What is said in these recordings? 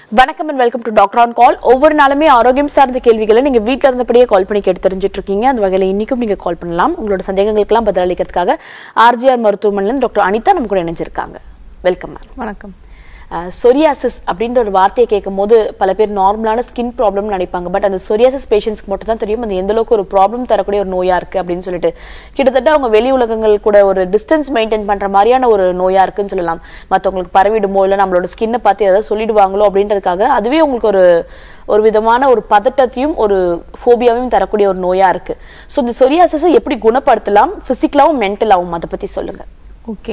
வணக்கம் and welcome to doctor on call ஒவ்வொரு நாளுமே ஆரோக்கியம் சார்ந்த கேள்விகளை நீங்க வீட்ல இருந்தபடியே கால் பண்ணி கேட்டு தெரிஞ்சுட்டு இருக்கீங்க அந்த வகையில இன்னைக்கும் நீங்க கால் பண்ணலாம் உங்களோட சந்தேகங்களுக்கெல்லாம் பதிலளிக்கிறதுக்காக ஆர்ஜிஆர் மருத்துவமனையில் டாக்டர் அனிதா நம்ம கூட இணைஞ்சிருக்காங்க வெல்கம் மேம் வணக்கம் சொரியாசிஸ் அப்படின்ற ஒரு வார்த்தையை கேட்கும் போது பல பேர் நார்மலான ஸ்கின் ப்ராப்ளம்னு நினைப்பாங்க பட் அந்த சொரியாசிஸ் பேஷண்ட்ஸ்க்கு மட்டும் தான் தெரியும் அது எந்த அளவுக்கு ஒரு ப்ராப்ளம் தரக்கூடிய ஒரு நோயா இருக்கு அப்படின்னு சொல்லிட்டு கிட்டத்தட்ட அவங்க வெளி உலகங்கள் கூட ஒரு டிஸ்டன்ஸ் மெயின்டைன் பண்ற மாதிரியான ஒரு நோயா இருக்குன்னு சொல்லலாம் மற்றவங்களுக்கு பரவிடுமோ இல்லை நம்மளோட ஸ்கின்னை பார்த்து ஏதாவது சொல்லிடுவாங்களோ அப்படின்றதுக்காக அதுவே உங்களுக்கு ஒரு ஒரு விதமான ஒரு பதட்டத்தையும் ஒரு ஃபோபியாவையும் தரக்கூடிய ஒரு நோயா இருக்கு ஸோ இந்த சொரியாசிஸை எப்படி குணப்படுத்தலாம் பிசிக்கலாவும் மென்டலாவும் அதை பத்தி சொல்லுங்க ஓகே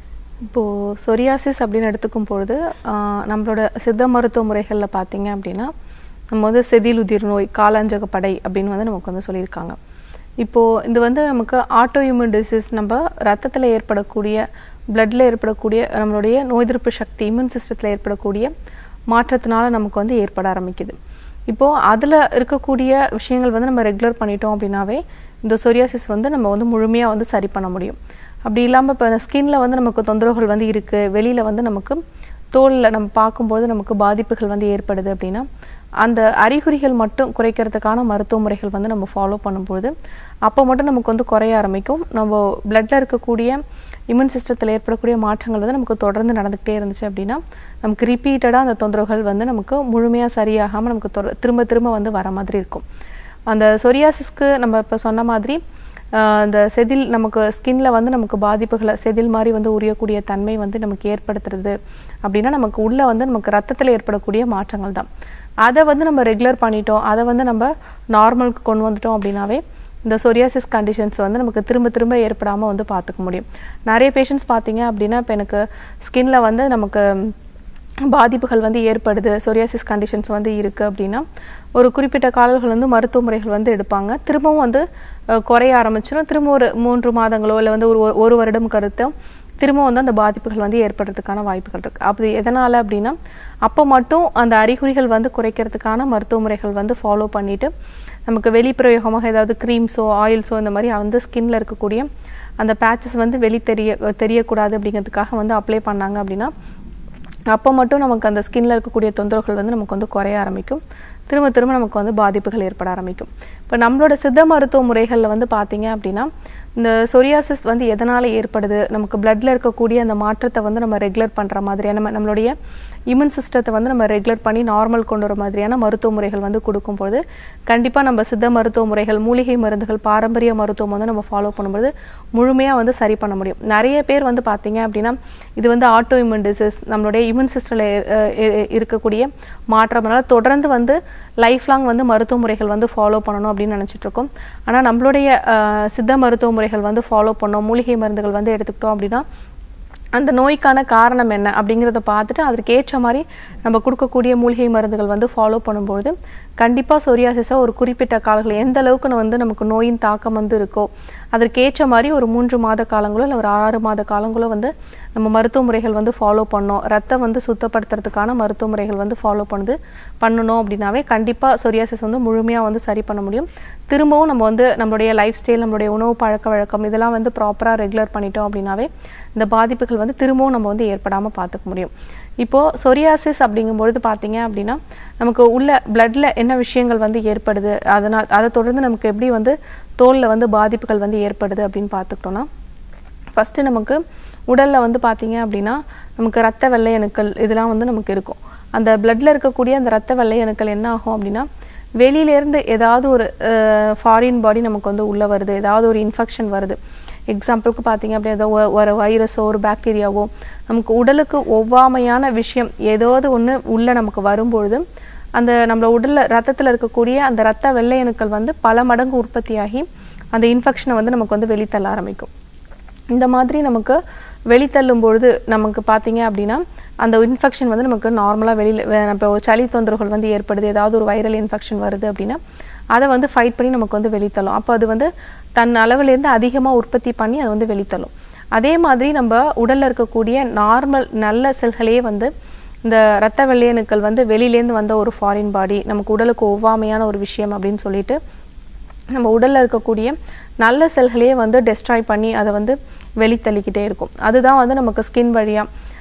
இப்போது சொரியாசிஸ் அப்படின்னு எடுத்துக்கும் பொழுது ஆஹ், நம்மளோட சித்த மருத்துவ முறைகளில் பார்த்தீங்க அப்படின்னா நம்ம வந்து செதிலுதிர் நோய் காலாஞ்சகப்படை அப்படின்னு வந்து நமக்கு வந்து சொல்லியிருக்காங்க இப்போது இது வந்து நமக்கு ஆட்டோ இம்யூன் டிசீஸ் நம்ம ரத்தத்தில் ஏற்படக்கூடிய பிளட்டில் ஏற்படக்கூடிய நம்மளுடைய நோய் எதிர்ப்பு சக்தி இம்யூன் சிஸ்டத்தில் ஏற்படக்கூடிய மாற்றத்தினால நமக்கு வந்து ஏற்பட ஆரம்பிக்குது இப்போது அதில் இருக்கக்கூடிய விஷயங்கள் வந்து நம்ம ரெகுலர் பண்ணிட்டோம் அப்படின்னாவே இந்த சொரியாசிஸ் வந்து நம்ம வந்து முழுமையாக வந்து சரி பண்ண முடியும் அப்படி இல்லாமல் இப்போ ஸ்கின்ல வந்து நமக்கு தொந்தரவுகள் வந்து இருக்குது வெளியில் வந்து நமக்கு தோலில் நம்ம பார்க்கும்போது நமக்கு பாதிப்புகள் வந்து ஏற்படுது அப்படின்னா அந்த அறிகுறிகள் மட்டும் குறைக்கிறதுக்கான மருத்துவ முறைகள் வந்து நம்ம ஃபாலோ பண்ணும்பொழுது அப்போ மட்டும் நமக்கு வந்து குறைய ஆரம்பிக்கும் நம்ம பிளட்டில் இருக்கக்கூடிய இம்யூன் சிஸ்டத்தில் ஏற்படக்கூடிய மாற்றங்கள் வந்து நமக்கு தொடர்ந்து நடந்துக்கிட்டே இருந்துச்சு அப்படின்னா நமக்கு ரிப்பீட்டடாக அந்த தொந்தரவுகள் வந்து நமக்கு முழுமையாக சரியாகாமல் நமக்கு தொட- திரும்ப திரும்ப வந்து வர மாதிரி இருக்கும் அந்த சொரியாசிஸ்க்கு நம்ம இப்போ சொன்ன மாதிரி ஆஹ் அந்த செதில் நமக்கு ஸ்கின்ல வந்து நமக்கு பாதிப்புகளை செதில் மாதிரி வந்து உரியக்கூடிய தன்மை வந்து நமக்கு ஏற்படுத்துறது அப்படின்னா நமக்கு உள்ள வந்து நமக்கு ரத்தத்தில் ஏற்படக்கூடிய மாற்றங்கள் தான் அதை வந்து நம்ம ரெகுலர் பண்ணிட்டோம் அதை வந்து நம்ம நார்மலுக்கு கொண்டு வந்துட்டோம் அப்படின்னாவே இந்த சொரியாசிஸ் கண்டிஷன்ஸ் வந்து நமக்கு திரும்ப திரும்ப ஏற்படாமல் வந்து பார்த்துக்க முடியும் நிறைய பேஷண்ட்ஸ் பார்த்தீங்க அப்படின்னா இப்போ எனக்கு ஸ்கின்ல வந்து நமக்கு பாதிப்புகள் வந்து ஏற்படுது சொரியாசிஸ் கண்டிஷன்ஸ் வந்து இருக்குது அப்படின்னா ஒரு குறிப்பிட்ட காலங்கள் வந்து மருத்துவ முறைகள் வந்து எடுப்பாங்க திரும்பவும் வந்து அஹ், குறைய ஆரம்பிச்சிடும் திரும்ப ஒரு மூன்று மாதங்களோ இல்லை வந்து ஒரு ஒரு- ஒரு வருடம் கருத்தும் திரும்ப வந்து அந்த பாதிப்புகள் வந்து ஏற்படுறதுக்கான வாய்ப்புகள் இருக்குது அப்படி எதனால் அப்படின்னா அப்போ மட்டும் அந்த அறிகுறிகள் வந்து குறைக்கிறதுக்கான மருத்துவ முறைகள் வந்து ஃபாலோ பண்ணிட்டு நமக்கு வெளிப்பிரயோகமாக ஏதாவது க்ரீம்ஸோ ஆயில்ஸோ இந்த மாதிரி வந்து ஸ்கின்ல இருக்கக்கூடிய அந்த பேச்சஸ் வந்து வெளி தெரிய தெரியக்கூடாது அப்படிங்கிறதுக்காக வந்து அப்ளை பண்ணாங்க அப்படின்னா அப்போ மட்டும் நமக்கு அந்த ஸ்கின்ல இருக்கக்கூடிய தொந்தரவுகள் வந்து நமக்கு வந்து குறைய ஆரம்பிக்கும் திரும்ப திரும்ப நமக்கு வந்து பாதிப்புகள் ஏற்பட ஆரம்பிக்கும் இப்போ நம்மளோட சித்த மருத்துவ முறைகளில் வந்து பார்த்தீங்க அப்படின்னா இந்த சொரியாசிஸ் வந்து எதனால் ஏற்படுது நமக்கு பிளட்ல இருக்கக்கூடிய அந்த மாற்றத்தை வந்து நம்ம ரெகுலர் பண்ணுற மாதிரியான நம்ம நம்மளுடைய இம்யூன் சிஸ்டத்தை வந்து நம்ம ரெகுலர் பண்ணி நார்மல் கொண்டு வர மாதிரியான மருத்துவ முறைகள் வந்து கொடுக்கும்போது கண்டிப்பாக நம்ம சித்த மருத்துவ முறைகள் மூலிகை மருந்துகள் பாரம்பரிய மருத்துவம் வந்து நம்ம ஃபாலோ பண்ணும்போது முழுமையாக வந்து சரி பண்ண முடியும் நிறைய பேர் வந்து பார்த்தீங்க அப்படின்னா இது வந்து ஆட்டோ இம்யூன் டிசீஸ் நம்மளுடைய இம்யூன் சிஸ்டத்தில் இருக்கக்கூடிய மாற்றம்னால தொடர்ந்து வந்து லைஃப் லாங் வந்து மருத்துவ முறைகள் வந்து ஃபாலோ பண்ணணும் அப்படின்னு நினச்சிட்டு இருக்கோம் ஆனால் நம்மளுடைய அஹ், சித்த மருத்துவ முறைகள் வந்து ஃபாலோ பண்ணோம் மூலிகை மருந்துகள் வந்து எடுத்துக்கிட்டோம் அப்படின்னா அந்த நோய்க்கான காரணம் என்ன அப்படிங்கிறத பார்த்துட்டு அதற்கு ஏற்ற மாதிரி நம்ம கொடுக்கக்கூடிய மூலிகை மருந்துகள் வந்து ஃபாலோ பண்ணும்பொழுது கண்டிப்பாக சொரியாசிஸை ஒரு குறிப்பிட்ட காலங்கள் எந்த அளவுக்கு வந்து நமக்கு நோயின் தாக்கம் வந்து இருக்கோ அதற்கேற்ற மாதிரி ஒரு மூன்று மாத காலங்களோ இல்லை ஒரு ஆறு மாத காலங்களோ வந்து நம்ம மருத்துவ முறைகள் வந்து ஃபாலோ பண்ணோம் ரத்தம் வந்து சுத்தப்படுத்துறதுக்கான மருத்துவ முறைகள் வந்து ஃபாலோ பண்ணுது பண்ணணும் அப்படின்னாவே கண்டிப்பாக சொரியாசிஸ் வந்து முழுமையாக வந்து சரி பண்ண முடியும் திரும்பவும் நம்ம வந்து நம்மளுடைய லைஃப் ஸ்டைல் நம்மளுடைய உணவு பழக்க வழக்கம் இதெல்லாம் வந்து ப்ராப்பராக ரெகுலர் பண்ணிட்டோம் அப்படின்னாவே இந்த பாதிப்புகள் வந்து திரும்பவும் நம்ம வந்து ஏற்படாமல் பார்த்துக்க முடியும் இப்போது சொரியாசிஸ் அப்படிங்கும்பொழுது பார்த்தீங்க அப்படின்னா நமக்கு உள்ள பிளட்ல என்ன விஷயங்கள் வந்து ஏற்படுது அதனால் அதை தொடர்ந்து நமக்கு எப்படி வந்து தோலில் வந்து பாதிப்புகள் வந்து ஏற்படுது அப்படின்னு பார்த்துக்கிட்டோம்னா ஃபஸ்ட்டு நமக்கு உடலில் வந்து பார்த்தீங்க அப்படின்னா நமக்கு ரத்த வெள்ளை அணுக்கள் இதெல்லாம் வந்து நமக்கு இருக்கும் அந்த பிளட்டில் இருக்கக்கூடிய அந்த ரத்த வெள்ளை அணுக்கள் என்ன ஆகும் அப்படின்னா வெளியிலேருந்து ஏதாவது ஒரு ஃபாரின் பாடி நமக்கு வந்து உள்ளே வருது ஏதாவது ஒரு இன்ஃபெக்ஷன் வருது எக்ஸாம்பிளுக்கு பார்த்தீங்க அப்படின்னா ஏதோ ஒரு- ஒரு வைரஸோ ஒரு பாக்டீரியாவோ நமக்கு உடலுக்கு ஒவ்வாமையான விஷயம் ஏதாவது ஒன்று உள்ளே நமக்கு வரும்பொழுது அந்த நம்ம உடலில் ரத்தத்தில் இருக்கக்கூடிய அந்த ரத்த வெள்ளை அணுக்கள் வந்து பல மடங்கு உற்பத்தியாகி அந்த இன்ஃபெக்ஷனை வந்து நமக்கு வந்து வெளித்தள்ள ஆரம்பிக்கும் இந்த மாதிரி நமக்கு வெளித்தள்ளும் பொழுது நமக்கு பார்த்தீங்க அப்படின்னா அந்த இன்ஃபெக்ஷன் வந்து நமக்கு நார்மலாக வெளியில் இப்போ சளி தொந்தரவுகள் வந்து ஏற்படுது ஏதாவது ஒரு வைரல் இன்ஃபெக்ஷன் வருது அப்படின்னா அதை வந்து ஃபைட் பண்ணி நமக்கு வந்து வெளித்தள்ளும் அப்போ அது வந்து தன் அளவுலேருந்து அதிகமாக உற்பத்தி பண்ணி அதை வந்து வெளித்தள்ளும் அதே மாதிரி நம்ம உடலில் இருக்கக்கூடிய நார்மல் நல்ல செல்களையே வந்து இந்த இரத்த வெள்ளையணுக்கள் வந்து வெளியிலேருந்து வந்த ஒரு ஃபாரின் பாடி நமக்கு உடலுக்கு ஒவ்வாமையான ஒரு விஷயம் அப்படின்னு சொல்லிட்டு நம்ம உடல்ல இருக்கக்கூடிய நல்ல செல்களையே வந்து டெஸ்ட்ராய் பண்ணி அதை வந்து வெளித்தள்ளிக்கிட்டே இருக்கும் அதுதான் வந்து நமக்கு ஸ்கின் வழியா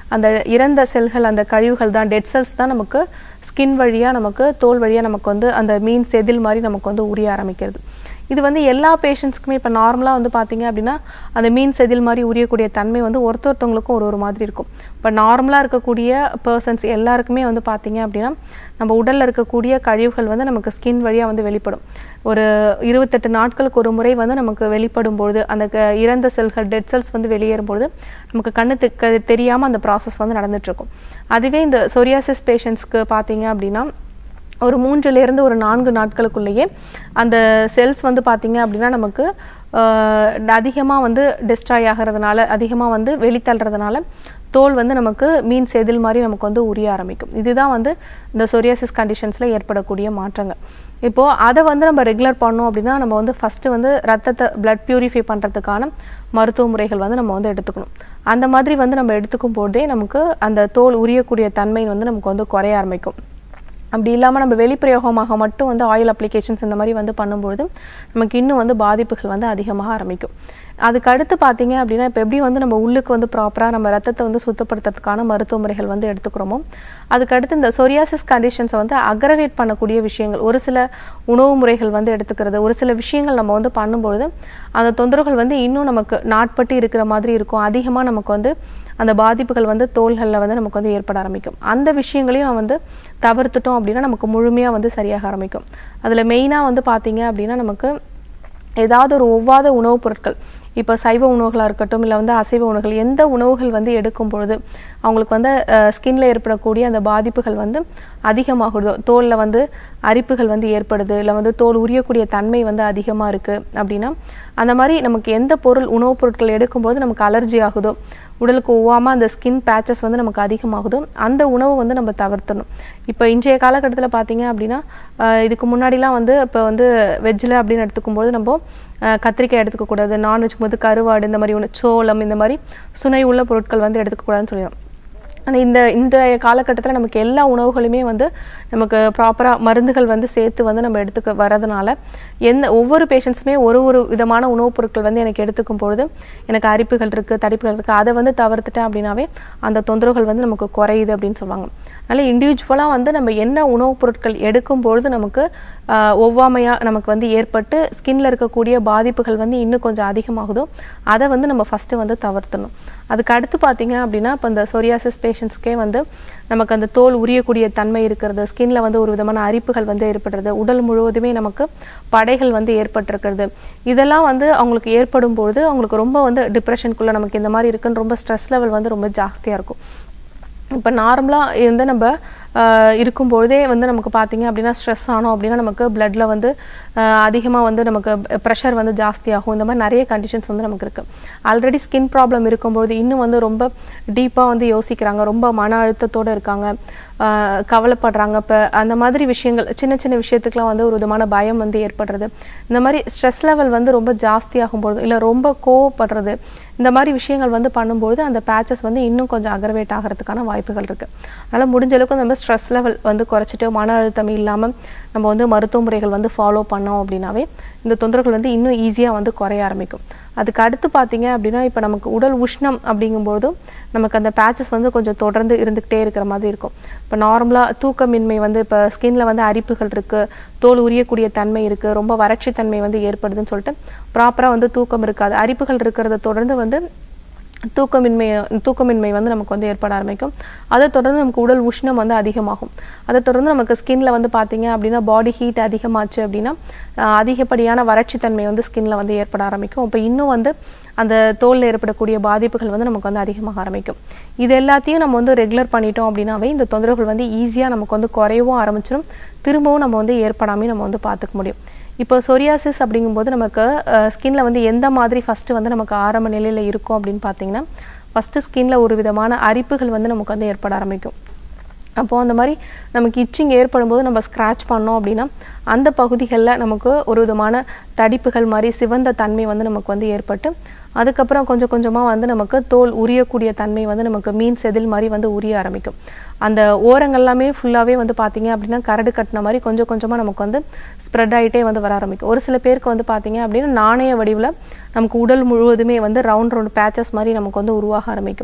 அந்த இறந்த செல்கள் அந்த கழிவுகள் தான் டெட் செல்ஸ் தான் நமக்கு ஸ்கின் வழியாக நமக்கு தோல் வழியாக நமக்கு வந்து அந்த மீன் செதில் மாதிரி நமக்கு வந்து உரிய ஆரம்பிக்கிறது இது வந்து எல்லா பேஷண்ட்ஸ்க்குமே இப்போ நார்மலாக வந்து பார்த்தீங்க அப்படின்னா அந்த மீன் செதில் மாதிரி உரியக்கூடிய தன்மை வந்து ஒருத்தொருத்தவங்களுக்கும் ஒரு ஒரு மாதிரி இருக்கும் இப்போ நார்மலாக இருக்கக்கூடிய பர்சன்ஸ் எல்லாருக்குமே வந்து பார்த்தீங்க அப்படின்னா நம்ம உடலில் இருக்கக்கூடிய கழிவுகள் வந்து நமக்கு ஸ்கின் வழியாக வந்து வெளிப்படும் ஒரு இருபத்தெட்டு நாட்களுக்கு ஒரு முறை வந்து நமக்கு வெளிப்படும் பொழுது அந்த க- இறந்த செல்கள் டெட் செல்ஸ் வந்து வெளியேறும் பொழுது நமக்கு கண்ணு தெரியாமல் அந்த ப்ராசஸ் வந்து நடந்துட்டு இருக்கும் அதுவே இந்த சொரியாசிஸ் பேஷண்ட்ஸ்க்கு பார்த்தீங்க அப்படின்னா ஒரு மூன்றுலேருந்து ஒரு நான்கு நாட்களுக்குள்ளேயே அந்த செல்ஸ் வந்து பார்த்தீங்க அப்படின்னா நமக்கு அதிகமாக வந்து டெஸ்ட்ராய் ஆகிறதுனால அதிகமாக வந்து வெளித்தள்ளுறதுனால தோல் வந்து நமக்கு மீன் செதில் மாதிரி நமக்கு வந்து உரிய ஆரம்பிக்கும் இதுதான் வந்து இந்த சொரியாசிஸ் கண்டிஷன்ஸில் ஏற்படக்கூடிய மாற்றங்கள் இப்போது அதை வந்து நம்ம ரெகுலர் பண்ணோம் அப்படின்னா நம்ம வந்து ஃபஸ்ட்டு வந்து ரத்தத்தை பிளட் பியூரிஃபை பண்ணுறதுக்கான மருத்துவ முறைகள் வந்து நம்ம வந்து எடுத்துக்கணும் அந்த மாதிரி வந்து நம்ம எடுத்துக்கும் போதே நமக்கு அந்த தோல் உரியக்கூடிய தன்மை வந்து நமக்கு வந்து குறைய ஆரம்பிக்கும் அப்படி இல்லாமல் நம்ம வெளிப்பிரயோகமாக மட்டும் வந்து ஆயில் அப்ளிகேஷன்ஸ் இந்த மாதிரி வந்து பண்ணும்பொழுது நமக்கு இன்னும் வந்து பாதிப்புகள் வந்து அதிகமாக ஆரம்பிக்கும் அதுக்கு அடுத்து பார்த்தீங்க அப்படின்னா இப்போ எப்படி வந்து நம்ம உள்ளுக்கு வந்து ப்ராப்பராக நம்ம ரத்தத்தை வந்து சுத்தப்படுத்துறதுக்கான மருத்துவ முறைகள் வந்து எடுத்துக்கிறோமோ அதுக்கு அடுத்து இந்த சொரியாசிஸ் கண்டிஷன்ஸை வந்து அக்ரவேட் பண்ணக்கூடிய விஷயங்கள் ஒரு சில உணவு முறைகள் வந்து எடுத்துக்கிறது ஒரு சில விஷயங்கள் நம்ம வந்து பண்ணும்பொழுது அந்த தொந்தரவுகள் வந்து இன்னும் நமக்கு நாட்பட்டு இருக்கிற மாதிரி இருக்கும் அதிகமாக நமக்கு வந்து அந்த பாதிப்புகள் வந்து தோள்களில் வந்து நமக்கு வந்து ஏற்பட ஆரம்பிக்கும் அந்த விஷயங்களையும் நம்ம வந்து தவிர்த்துட்டோம் அப்படின்னா நமக்கு முழுமையாக வந்து சரியாக ஆரம்பிக்கும் அதில் மெயினாக வந்து பார்த்தீங்க அப்படின்னா நமக்கு ஏதாவது ஒரு ஒவ்வாத உணவுப் பொருட்கள் இப்போ சைவ உணவுகளாக இருக்கட்டும் இல்லை வந்து அசைவ உணவுகள் எந்த உணவுகள் வந்து எடுக்கும் பொழுது அவங்களுக்கு வந்து ஸ்கின்ல ஏற்படக்கூடிய அந்த பாதிப்புகள் வந்து அதிகமாகுதோ தோலில் வந்து அரிப்புகள் வந்து ஏற்படுது இல்லை வந்து தோல் உரியக்கூடிய தன்மை வந்து அதிகமாக இருக்குது அப்படின்னா அந்த மாதிரி நமக்கு எந்த பொருள் உணவுப் பொருட்கள் எடுக்கும்போது நமக்கு அலர்ஜி ஆகுதோ உடலுக்கு ஒவ்வாமல் அந்த ஸ்கின் பேச்சஸ் வந்து நமக்கு அதிகமாகுதோ அந்த உணவு வந்து நம்ம தவிர்த்தணும் இப்போ இன்றைய காலகட்டத்தில் பார்த்தீங்க அப்படின்னா ஆஹ் இதுக்கு முன்னாடிலாம் வந்து இப்போ வந்து வெஜ்ஜில் அப்படின்னு எடுத்துக்கும்போது நம்ம ஆஹ் கத்திரிக்காய் எடுத்துக்கக்கூடாது நான்வெஜ் போது கருவாடு இந்த மாதிரி ஒன்று சோளம் இந்த மாதிரி சுனை உள்ள பொருட்கள் வந்து எடுத்துக்கக்கூடாதுன்னு சொல்லிடுறோம் ஆனால் இந்த இந்த காலகட்டத்தில் நமக்கு எல்லா உணவுகளுமே வந்து நமக்கு ப்ராப்பராக மருந்துகள் வந்து சேர்த்து வந்து நம்ம எடுத்துக்க வரதுனால எந்த ஒவ்வொரு பேஷண்ட்ஸுமே ஒரு ஒரு விதமான உணவுப் பொருட்கள் வந்து எனக்கு எடுத்துக்கும் பொழுது எனக்கு அரிப்புகள் இருக்குது தடிப்புகள் இருக்குது அதை வந்து தவிர்த்துட்டேன் அப்படின்னாவே அந்த தொந்தரவுகள் வந்து நமக்கு குறையுது அப்படின்னு சொல்லுவாங்க அதனால் இண்டிவிஜுவலாக வந்து நம்ம என்ன உணவுப் பொருட்கள் எடுக்கும் பொழுது நமக்கு ஆஹ், ஒவ்வாமையா நமக்கு வந்து ஏற்பட்டு ஸ்கின்ல இருக்கக்கூடிய பாதிப்புகள் வந்து இன்னும் கொஞ்சம் அதிகமாகுதோ அதை வந்து நம்ம ஃபஸ்ட்டு வந்து தவிர்த்தணும் அதுக்கு அடுத்து பார்த்தீங்க அப்படின்னா இப்போ இந்த சொரியாசிஸ் பேஷண்ட்ஸ்க்கே வந்து நமக்கு அந்த தோல் உரியக்கூடிய தன்மை இருக்கிறது ஸ்கின்ல வந்து ஒரு விதமான அரிப்புகள் வந்து ஏற்படுறது உடல் முழுவதுமே நமக்கு படைகள் வந்து ஏற்பட்டிருக்கிறது இதெல்லாம் வந்து அவங்களுக்கு ஏற்படும் பொழுது அவங்களுக்கு ரொம்ப வந்து டிப்ரெஷனுக்குள்ள நமக்கு இந்த மாதிரி இருக்குன்னு ரொம்ப ஸ்ட்ரெஸ் லெவல் வந்து ரொம்ப ஜாஸ்தியாக இருக்கும் இப்போ நார்மலாக வந்து நம்ம ஆஹ், இருக்கும்பொழுதே வந்து நமக்கு பார்த்தீங்க அப்படின்னா ஸ்ட்ரெஸ் ஆனோம் அப்படின்னா நமக்கு பிளட்ல வந்து அதிகமாக வந்து நமக்கு ப்ரெஷர் வந்து ஜாஸ்தியாகும் இந்த மாதிரி நிறைய கண்டிஷன்ஸ் வந்து நமக்கு இருக்குது ஆல்ரெடி ஸ்கின் ப்ராப்ளம் இருக்கும்பொழுது இன்னும் வந்து ரொம்ப டீப்பாக வந்து யோசிக்கிறாங்க ரொம்ப மன அழுத்தத்தோடு இருக்காங்க ஆஹ், கவலைப்படுறாங்க இப்போ அந்த மாதிரி விஷயங்கள் சின்ன சின்ன விஷயத்துக்குலாம் வந்து ஒரு விதமான பயம் வந்து ஏற்படுறது இந்த மாதிரி ஸ்ட்ரெஸ் லெவல் வந்து ரொம்ப ஜாஸ்தியாகும் பொழுது இல்லை ரொம்ப கோவப்படுறது இந்த மாதிரி விஷயங்கள் வந்து பண்ணும்போது அந்த பேச்சஸ் வந்து இன்னும் கொஞ்சம் அக்ரவேட் ஆகிறதுக்கான வாய்ப்புகள் இருக்குது அதனால் முடிஞ்ச அளவுக்கு நம்ம ஸ்ட்ரெஸ் லெவல் வந்து குறைச்சிட்டு மன அழுத்தம் இல்லாமல் நம்ம வந்து மருத்துவ முறைகள் வந்து ஃபாலோ பண்ணோம் அப்படின்னாவே இந்த தொந்தரவுகள் வந்து இன்னும் ஈஸியாக வந்து குறைய ஆரம்பிக்கும் அதுக்கு அடுத்து பார்த்தீங்க அப்படின்னா இப்போ நமக்கு உடல் உஷ்ணம் அப்படிங்கும்போதும் நமக்கு அந்த பேச்சஸ் வந்து கொஞ்சம் தொடர்ந்து இருந்துக்கிட்டே இருக்கிற மாதிரி இருக்கும் இப்போ நார்மலாக தூக்கமின்மை வந்து இப்போ ஸ்கின்ல வந்து அரிப்புகள் இருக்குது தோல் உரியக்கூடிய தன்மை இருக்குது ரொம்ப வறட்சி தன்மை வந்து ஏற்படுதுன்னு சொல்லிட்டு ப்ராப்பராக வந்து தூக்கம் இருக்காது அரிப்புகள் இருக்கிறத தொடர்ந்து வந்து தூக்கமின்மை தூக்கமின்மை வந்து நமக்கு வந்து ஏற்பட ஆரம்பிக்கும் அதை தொடர்ந்து நமக்கு உடல் உஷ்ணம் வந்து அதிகமாகும் அதை தொடர்ந்து நமக்கு ஸ்கின்ல வந்து பார்த்தீங்க அப்படின்னா பாடி ஹீட் அதிகமாச்சு அப்படின்னா ஆஹ் அதிகப்படியான வறட்சி தன்மை வந்து ஸ்கின்ல வந்து ஏற்பட ஆரம்பிக்கும் இப்போ இன்னும் வந்து அந்த தோலில் ஏற்படக்கூடிய பாதிப்புகள் வந்து நமக்கு வந்து அதிகமாக ஆரம்பிக்கும் இது எல்லாத்தையும் நம்ம வந்து ரெகுலர் பண்ணிட்டோம் அப்படின்னாவே இந்த தொந்தரவுகள் வந்து ஈஸியாக நமக்கு வந்து குறையவும் ஆரம்பிச்சிடும் திரும்பவும் நம்ம வந்து ஏற்படாமல் நம்ம வந்து பார்த்துக்க முடியும் இப்போ சொரியாசிஸ் அப்படிங்கும்போது நமக்கு ஸ்கின்ல வந்து எந்த மாதிரி ஃபஸ்ட்டு வந்து நமக்கு ஆரம்ப நிலையில் இருக்கும் அப்படின்னு பார்த்தீங்கன்னா ஃபஸ்ட்டு ஸ்கின்ல ஒரு விதமான அரிப்புகள் வந்து நமக்கு வந்து ஏற்பட ஆரம்பிக்கும் அப்போது அந்த மாதிரி நமக்கு இச்சிங் ஏற்படும் போது நம்ம ஸ்க்ராட்ச் பண்ணோம் அப்படின்னா அந்த பகுதிகளில் நமக்கு ஒரு விதமான தடிப்புகள் மாதிரி சிவந்த தன்மை வந்து நமக்கு வந்து ஏற்பட்டு அதுக்கப்புறம் கொஞ்சம் கொஞ்சமாக வந்து நமக்கு தோல் உரியக்கூடிய தன்மை வந்து நமக்கு மீன் செதில் மாதிரி வந்து உரிய ஆரம்பிக்கும் அந்த ஓரங்கள் எல்லாமே ஃபுல்லாகவே வந்து பார்த்தீங்க அப்படின்னா கரடு கட்டின மாதிரி கொஞ்சம் கொஞ்சமாக நமக்கு வந்து ஸ்ப்ரெட் ஆகிட்டே வந்து வர ஆரம்பிக்கும் ஒரு சில பேருக்கு வந்து பார்த்தீங்க அப்படின்னா நாணய வடிவில் நமக்கு உடல் முழுவதுமே வந்து ரவுண்ட் ரவுண்ட் பேச்சஸ் மாதிரி நமக்கு வந்து உருவாக ஆரம்பிக்கும்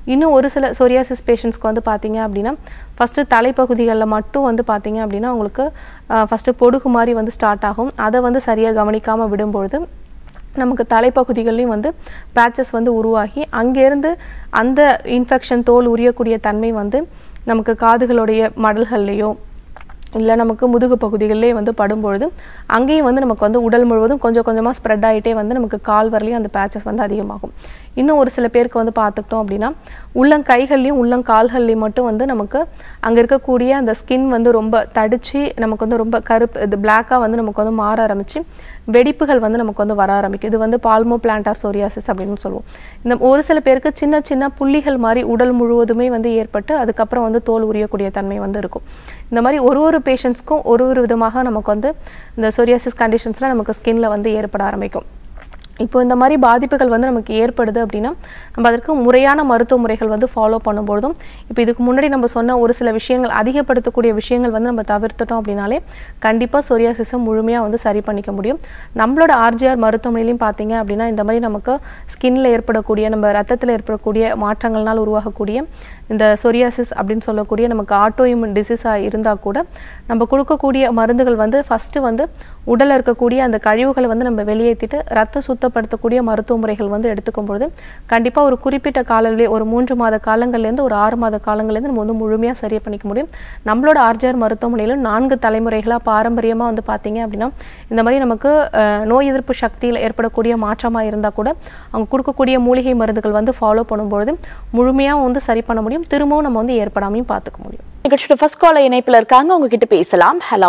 இன்னும் ஒரு சில சொரியாசிஸ் பேஷண்ட்ஸ்க்கு வந்து பார்த்தீங்க அப்படின்னா ஃபஸ்ட்டு தலைப்பகுதிகளில் மட்டும் வந்து பார்த்தீங்க அப்படின்னா அவங்களுக்கு ஃபஸ்ட்டு பொடுகு மாதிரி வந்து ஸ்டார்ட் ஆகும் அதை வந்து சரியாக கவனிக்காமல் விடும்பொழுது நமக்கு தலைப்பகுதிகள்லையும் வந்து பேச்சஸ் வந்து உருவாகி அங்கேருந்து அந்த இன்ஃபெக்ஷன் தோல் உரியக்கூடிய தன்மை வந்து நமக்கு காதுகளுடைய மடல்கள்லேயோ இல்லை நமக்கு முதுகு பகுதிகளிலே வந்து படும்பொழுது அங்கேயும் வந்து நமக்கு வந்து உடல் முழுவதும் கொஞ்சம் கொஞ்சமாக ஸ்ப்ரெட் ஆகிட்டே வந்து நமக்கு கால் வரலையும் அந்த பேச்சஸ் வந்து அதிகமாகும் இன்னும் ஒரு சில பேருக்கு வந்து பார்த்துக்கிட்டோம் அப்படின்னா உள்ளங்கைகள்லையும் உள்ளங்கால்கள்லையும் மட்டும் வந்து நமக்கு அங்கே இருக்கக்கூடிய அந்த ஸ்கின் வந்து ரொம்ப தடிச்சு நமக்கு வந்து ரொம்ப கருப்பு இது பிளாக்காக வந்து நமக்கு வந்து மாற ஆரம்பிச்சு வெடிப்புகள் வந்து நமக்கு வந்து வர ஆரம்பிக்கும் இது வந்து பால்மோ பிளான்டா சோரியாசிஸ் அப்படின்னு சொல்லுவோம் இந்த ஒரு சில பேருக்கு சின்ன சின்ன புள்ளிகள் மாதிரி உடல் முழுவதுமே வந்து ஏற்பட்டு அதுக்கப்புறம் வந்து தோல் உரியக்கூடிய தன்மை வந்து இருக்கும் இந்த மாதிரி ஒரு ஒரு பேஷண்ட்ஸ்க்கும் ஒரு ஒரு விதமாக நமக்கு வந்து இந்த சொரியாசிஸ் கண்டிஷன்ஸ்லாம் நமக்கு ஸ்கின்ல வந்து ஏற்பட ஆரம்பிக்கும் இப்போ இந்த மாதிரி பாதிப்புகள் வந்து நமக்கு ஏற்படுது அப்படின்னா நம்ம அதற்கு முறையான மருத்துவ முறைகள் வந்து ஃபாலோ பண்ணும்பொழுதும் இப்போ இதுக்கு முன்னாடி நம்ம சொன்ன ஒரு சில விஷயங்கள் அதிகப்படுத்தக்கூடிய விஷயங்கள் வந்து நம்ம தவிர்த்துட்டோம் அப்படின்னாலே கண்டிப்பாக சொரியாசிஸை முழுமையாக வந்து சரி பண்ணிக்க முடியும் நம்மளோட ஆர்ஜிஆர் மருத்துவமனையிலையும் பார்த்தீங்க அப்படின்னா இந்த மாதிரி நமக்கு ஸ்கின்ல ஏற்படக்கூடிய நம்ம ரத்தத்தில் ஏற்படக்கூடிய மாற்றங்கள்னால் உருவாகக்கூடிய இந்த சொரியாசிஸ் அப்படின்னு சொல்லக்கூடிய நமக்கு ஆட்டோ இம்யூன் டிசீஸாக இருந்தால் கூட நம்ம கொடுக்கக்கூடிய மருந்துகள் வந்து ஃபஸ்ட்டு வந்து உடலில் இருக்கக்கூடிய அந்த கழிவுகளை வந்து நம்ம வெளியேற்றிட்டு ரத்த சுத்தப்படுத்தக்கூடிய மருத்துவ முறைகள் வந்து எடுத்துக்கும் பொழுது கண்டிப்பாக ஒரு குறிப்பிட்ட காலங்களே ஒரு மூன்று மாத காலங்கள்லேருந்து ஒரு ஆறு மாத காலங்கள்லேருந்து நம்ம வந்து முழுமையாக சரி பண்ணிக்க முடியும் நம்மளோட ஆர்ஜிஆர் மருத்துவமனையிலும் நான்கு தலைமுறைகளாக பாரம்பரியமாக வந்து பார்த்தீங்க அப்படின்னா இந்த மாதிரி நமக்கு அஹ், நோய் எதிர்ப்பு சக்தியில் ஏற்படக்கூடிய மாற்றமாக இருந்தால் கூட அவங்க கொடுக்கக்கூடிய மூலிகை மருந்துகள் வந்து ஃபாலோ பண்ணும்பொழுது முழுமையாக வந்து சரி பண்ண முடியும் திரும்பவும் நம்ம வந்து ஏற்படாமையும் பார்த்துக்க முடியும் நிகழ்ச்சியோட ஃபர்ஸ்ட் கால இணைப்புல இருக்காங்க உங்ககிட்ட பேசலாம் hello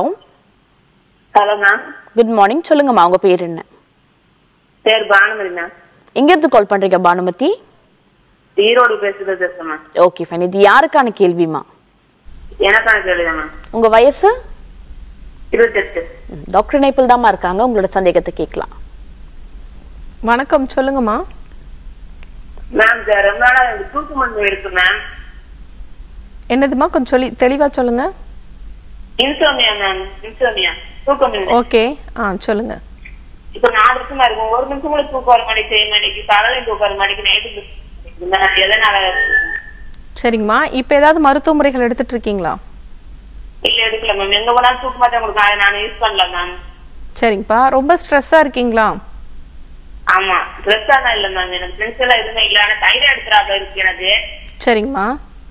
hello ma'am good morning சொல்லுங்கம்மா உங்க பேர் என்ன பேர் பானுமதி மேம் எங்க இருந்து கால் பண்றீங்க பானுமதி ஈரோடு பேசுறது பேசுறேன் மேம் ஓகே ஃபைன் இது யாருக்கான கேள்விமா எனக்கான கேள்வி மேம் உங்க வயசு இருபத்தெட்டு ம், டாக்டர் இணைப்பில் தாம்மா இருக்காங்க உங்களோட சந்தேகத்தை கேட்கலாம் வணக்கம் சொல்லுங்கம்மா மேம் இந்த ரொம்ப நாளா எனக்கு தூக்கு மருந்து இருக்கு மேம் என்னதுமா கொஞ்சம் சொல்லி தெளிவாக சொல்லுங்க இன்சோமியா மேம் இன்சோமியா தூக்கம் இல்லை ஓகே ஆ சொல்லுங்க இப்ப நாலு வருஷமா இருக்கும் ஒரு நிமிஷம் கூட தூக்கம் வர மாட்டேங்குது செய்ய மாட்டேங்குது காலையில தூக்கம் வர மாட்டேங்குது நைட்டு மேம் எதனால சரிங்கம்மா இப்போ ஏதாவது மருத்துவ முறைகள் எடுத்துட்டு இருக்கீங்களா இல்ல எடுக்கல மேம் எங்க போனாலும் தூக்க மாட்டேன் உங்களுக்கு அதை நான் யூஸ் பண்ணல மேம் சரிங்கப்பா ரொம்ப ஸ்ட்ரெஸ்ஸாக இருக்கீங்களா ஆமா ட்ரெஸ் எல்லாம் இல்ல மேம் எனக்கு ஃப்ரெண்ட்ஸ் எல்லாம் எதுவுமே இல்ல ஆனா தைராய்டு ப்ராப்ளம் இருக்கு எனக்கு சரிங்கம்மா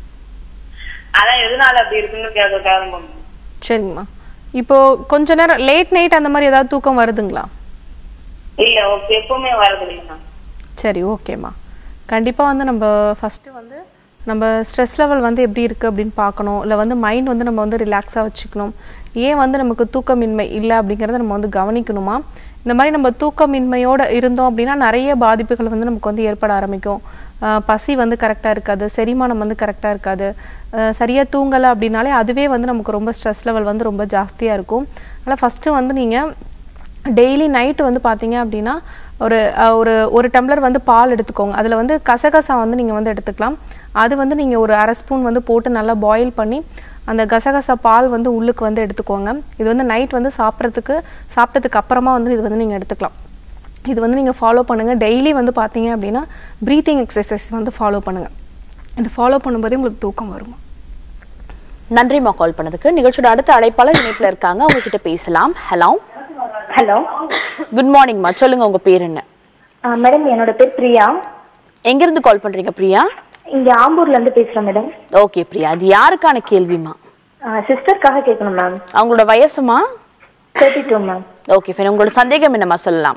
அதான் எதனால அப்படி இருக்குன்னு கேட்க மேம் சரிங்கம்மா இப்போ கொஞ்ச நேரம் லேட் நைட் அந்த மாதிரி ஏதாவது தூக்கம் வருதுங்களா இல்ல ஓகே எப்பவுமே வரது இல்லை மேம் சரி ஓகேம்மா கண்டிப்பாக வந்து நம்ம ஃபஸ்ட்டு வந்து நம்ம ஸ்ட்ரெஸ் லெவல் வந்து எப்படி இருக்குது அப்படின்னு பார்க்கணும் இல்லை வந்து மைண்ட் வந்து நம்ம வந்து ரிலாக்ஸாக வச்சுக்கணும் ஏன் வந்து நமக்கு தூக்கமின்மை இல்லை அப்படிங்கிறத நம்ம வந்து கவனிக்கணுமா இந்த மாதிரி நம்ம தூக்கமின்மையோடு இருந்தோம் அப்படின்னா நிறைய பாதிப்புகள் வந்து நமக்கு வந்து ஏற்பட ஆரம்பிக்கும் ஆஹ் பசி வந்து கரெக்டாக இருக்காது செரிமானம் வந்து கரெக்டாக இருக்காது சரியாக தூங்கலை அப்படின்னாலே அதுவே வந்து நமக்கு ரொம்ப ஸ்ட்ரெஸ் லெவல் வந்து ரொம்ப ஜாஸ்தியாக இருக்கும் அதனால் ஃபஸ்ட்டு வந்து நீங்கள் டெய்லி நைட்டு வந்து பார்த்தீங்க அப்படின்னா ஒரு அஹ், ஒரு ஒரு டம்ளர் வந்து பால் எடுத்துக்கோங்க அதில் வந்து கசகசா வந்து நீங்கள் வந்து எடுத்துக்கலாம் அது வந்து நீங்கள் ஒரு அரை ஸ்பூன் வந்து போட்டு நல்லா பாயில் பண்ணி அந்த கசகசா பால் வந்து உள்ளுக்கு வந்து எடுத்துக்கோங்க இது வந்து நைட் வந்து சாப்பிட்றதுக்கு சாப்பிட்டதுக்கு அப்புறமா வந்து இது வந்து நீங்கள் எடுத்துக்கலாம் இது வந்து நீங்கள் ஃபாலோ பண்ணுங்கள் டெய்லி வந்து பார்த்தீங்க அப்படின்னா ப்ரீத்திங் எக்ஸசைஸ் வந்து ஃபாலோ பண்ணுங்கள் இது ஃபாலோ பண்ணும்போதே உங்களுக்கு தூக்கம் வருமா நன்றிம்மா கால் பண்ணதுக்கு நிகழ்ச்சியோட அடுத்த அழைப்பாளர் இணைப்புல இருக்காங்க அவங்க கிட்ட பேசலாம் ஹலோ ஹலோ குட் மார்னிங்மா சொல்லுங்க உங்க பேர் என்ன மேடம் என்னோட பேர் பிரியா எங்க இருந்து கால் பண்றீங்க பிரியா இங்க ஆம்பூர்ல இருந்து பேசுறேன் மேடம் ஓகே பிரியா இது யாருக்கான கேள்விமா சிஸ்டருக்காக கேட்கணும் மேம் அவங்களோட வயசுமா thirty two ma'am okay fine உங்களோட சந்தேகம் என்னம்மா சொல்லலாம்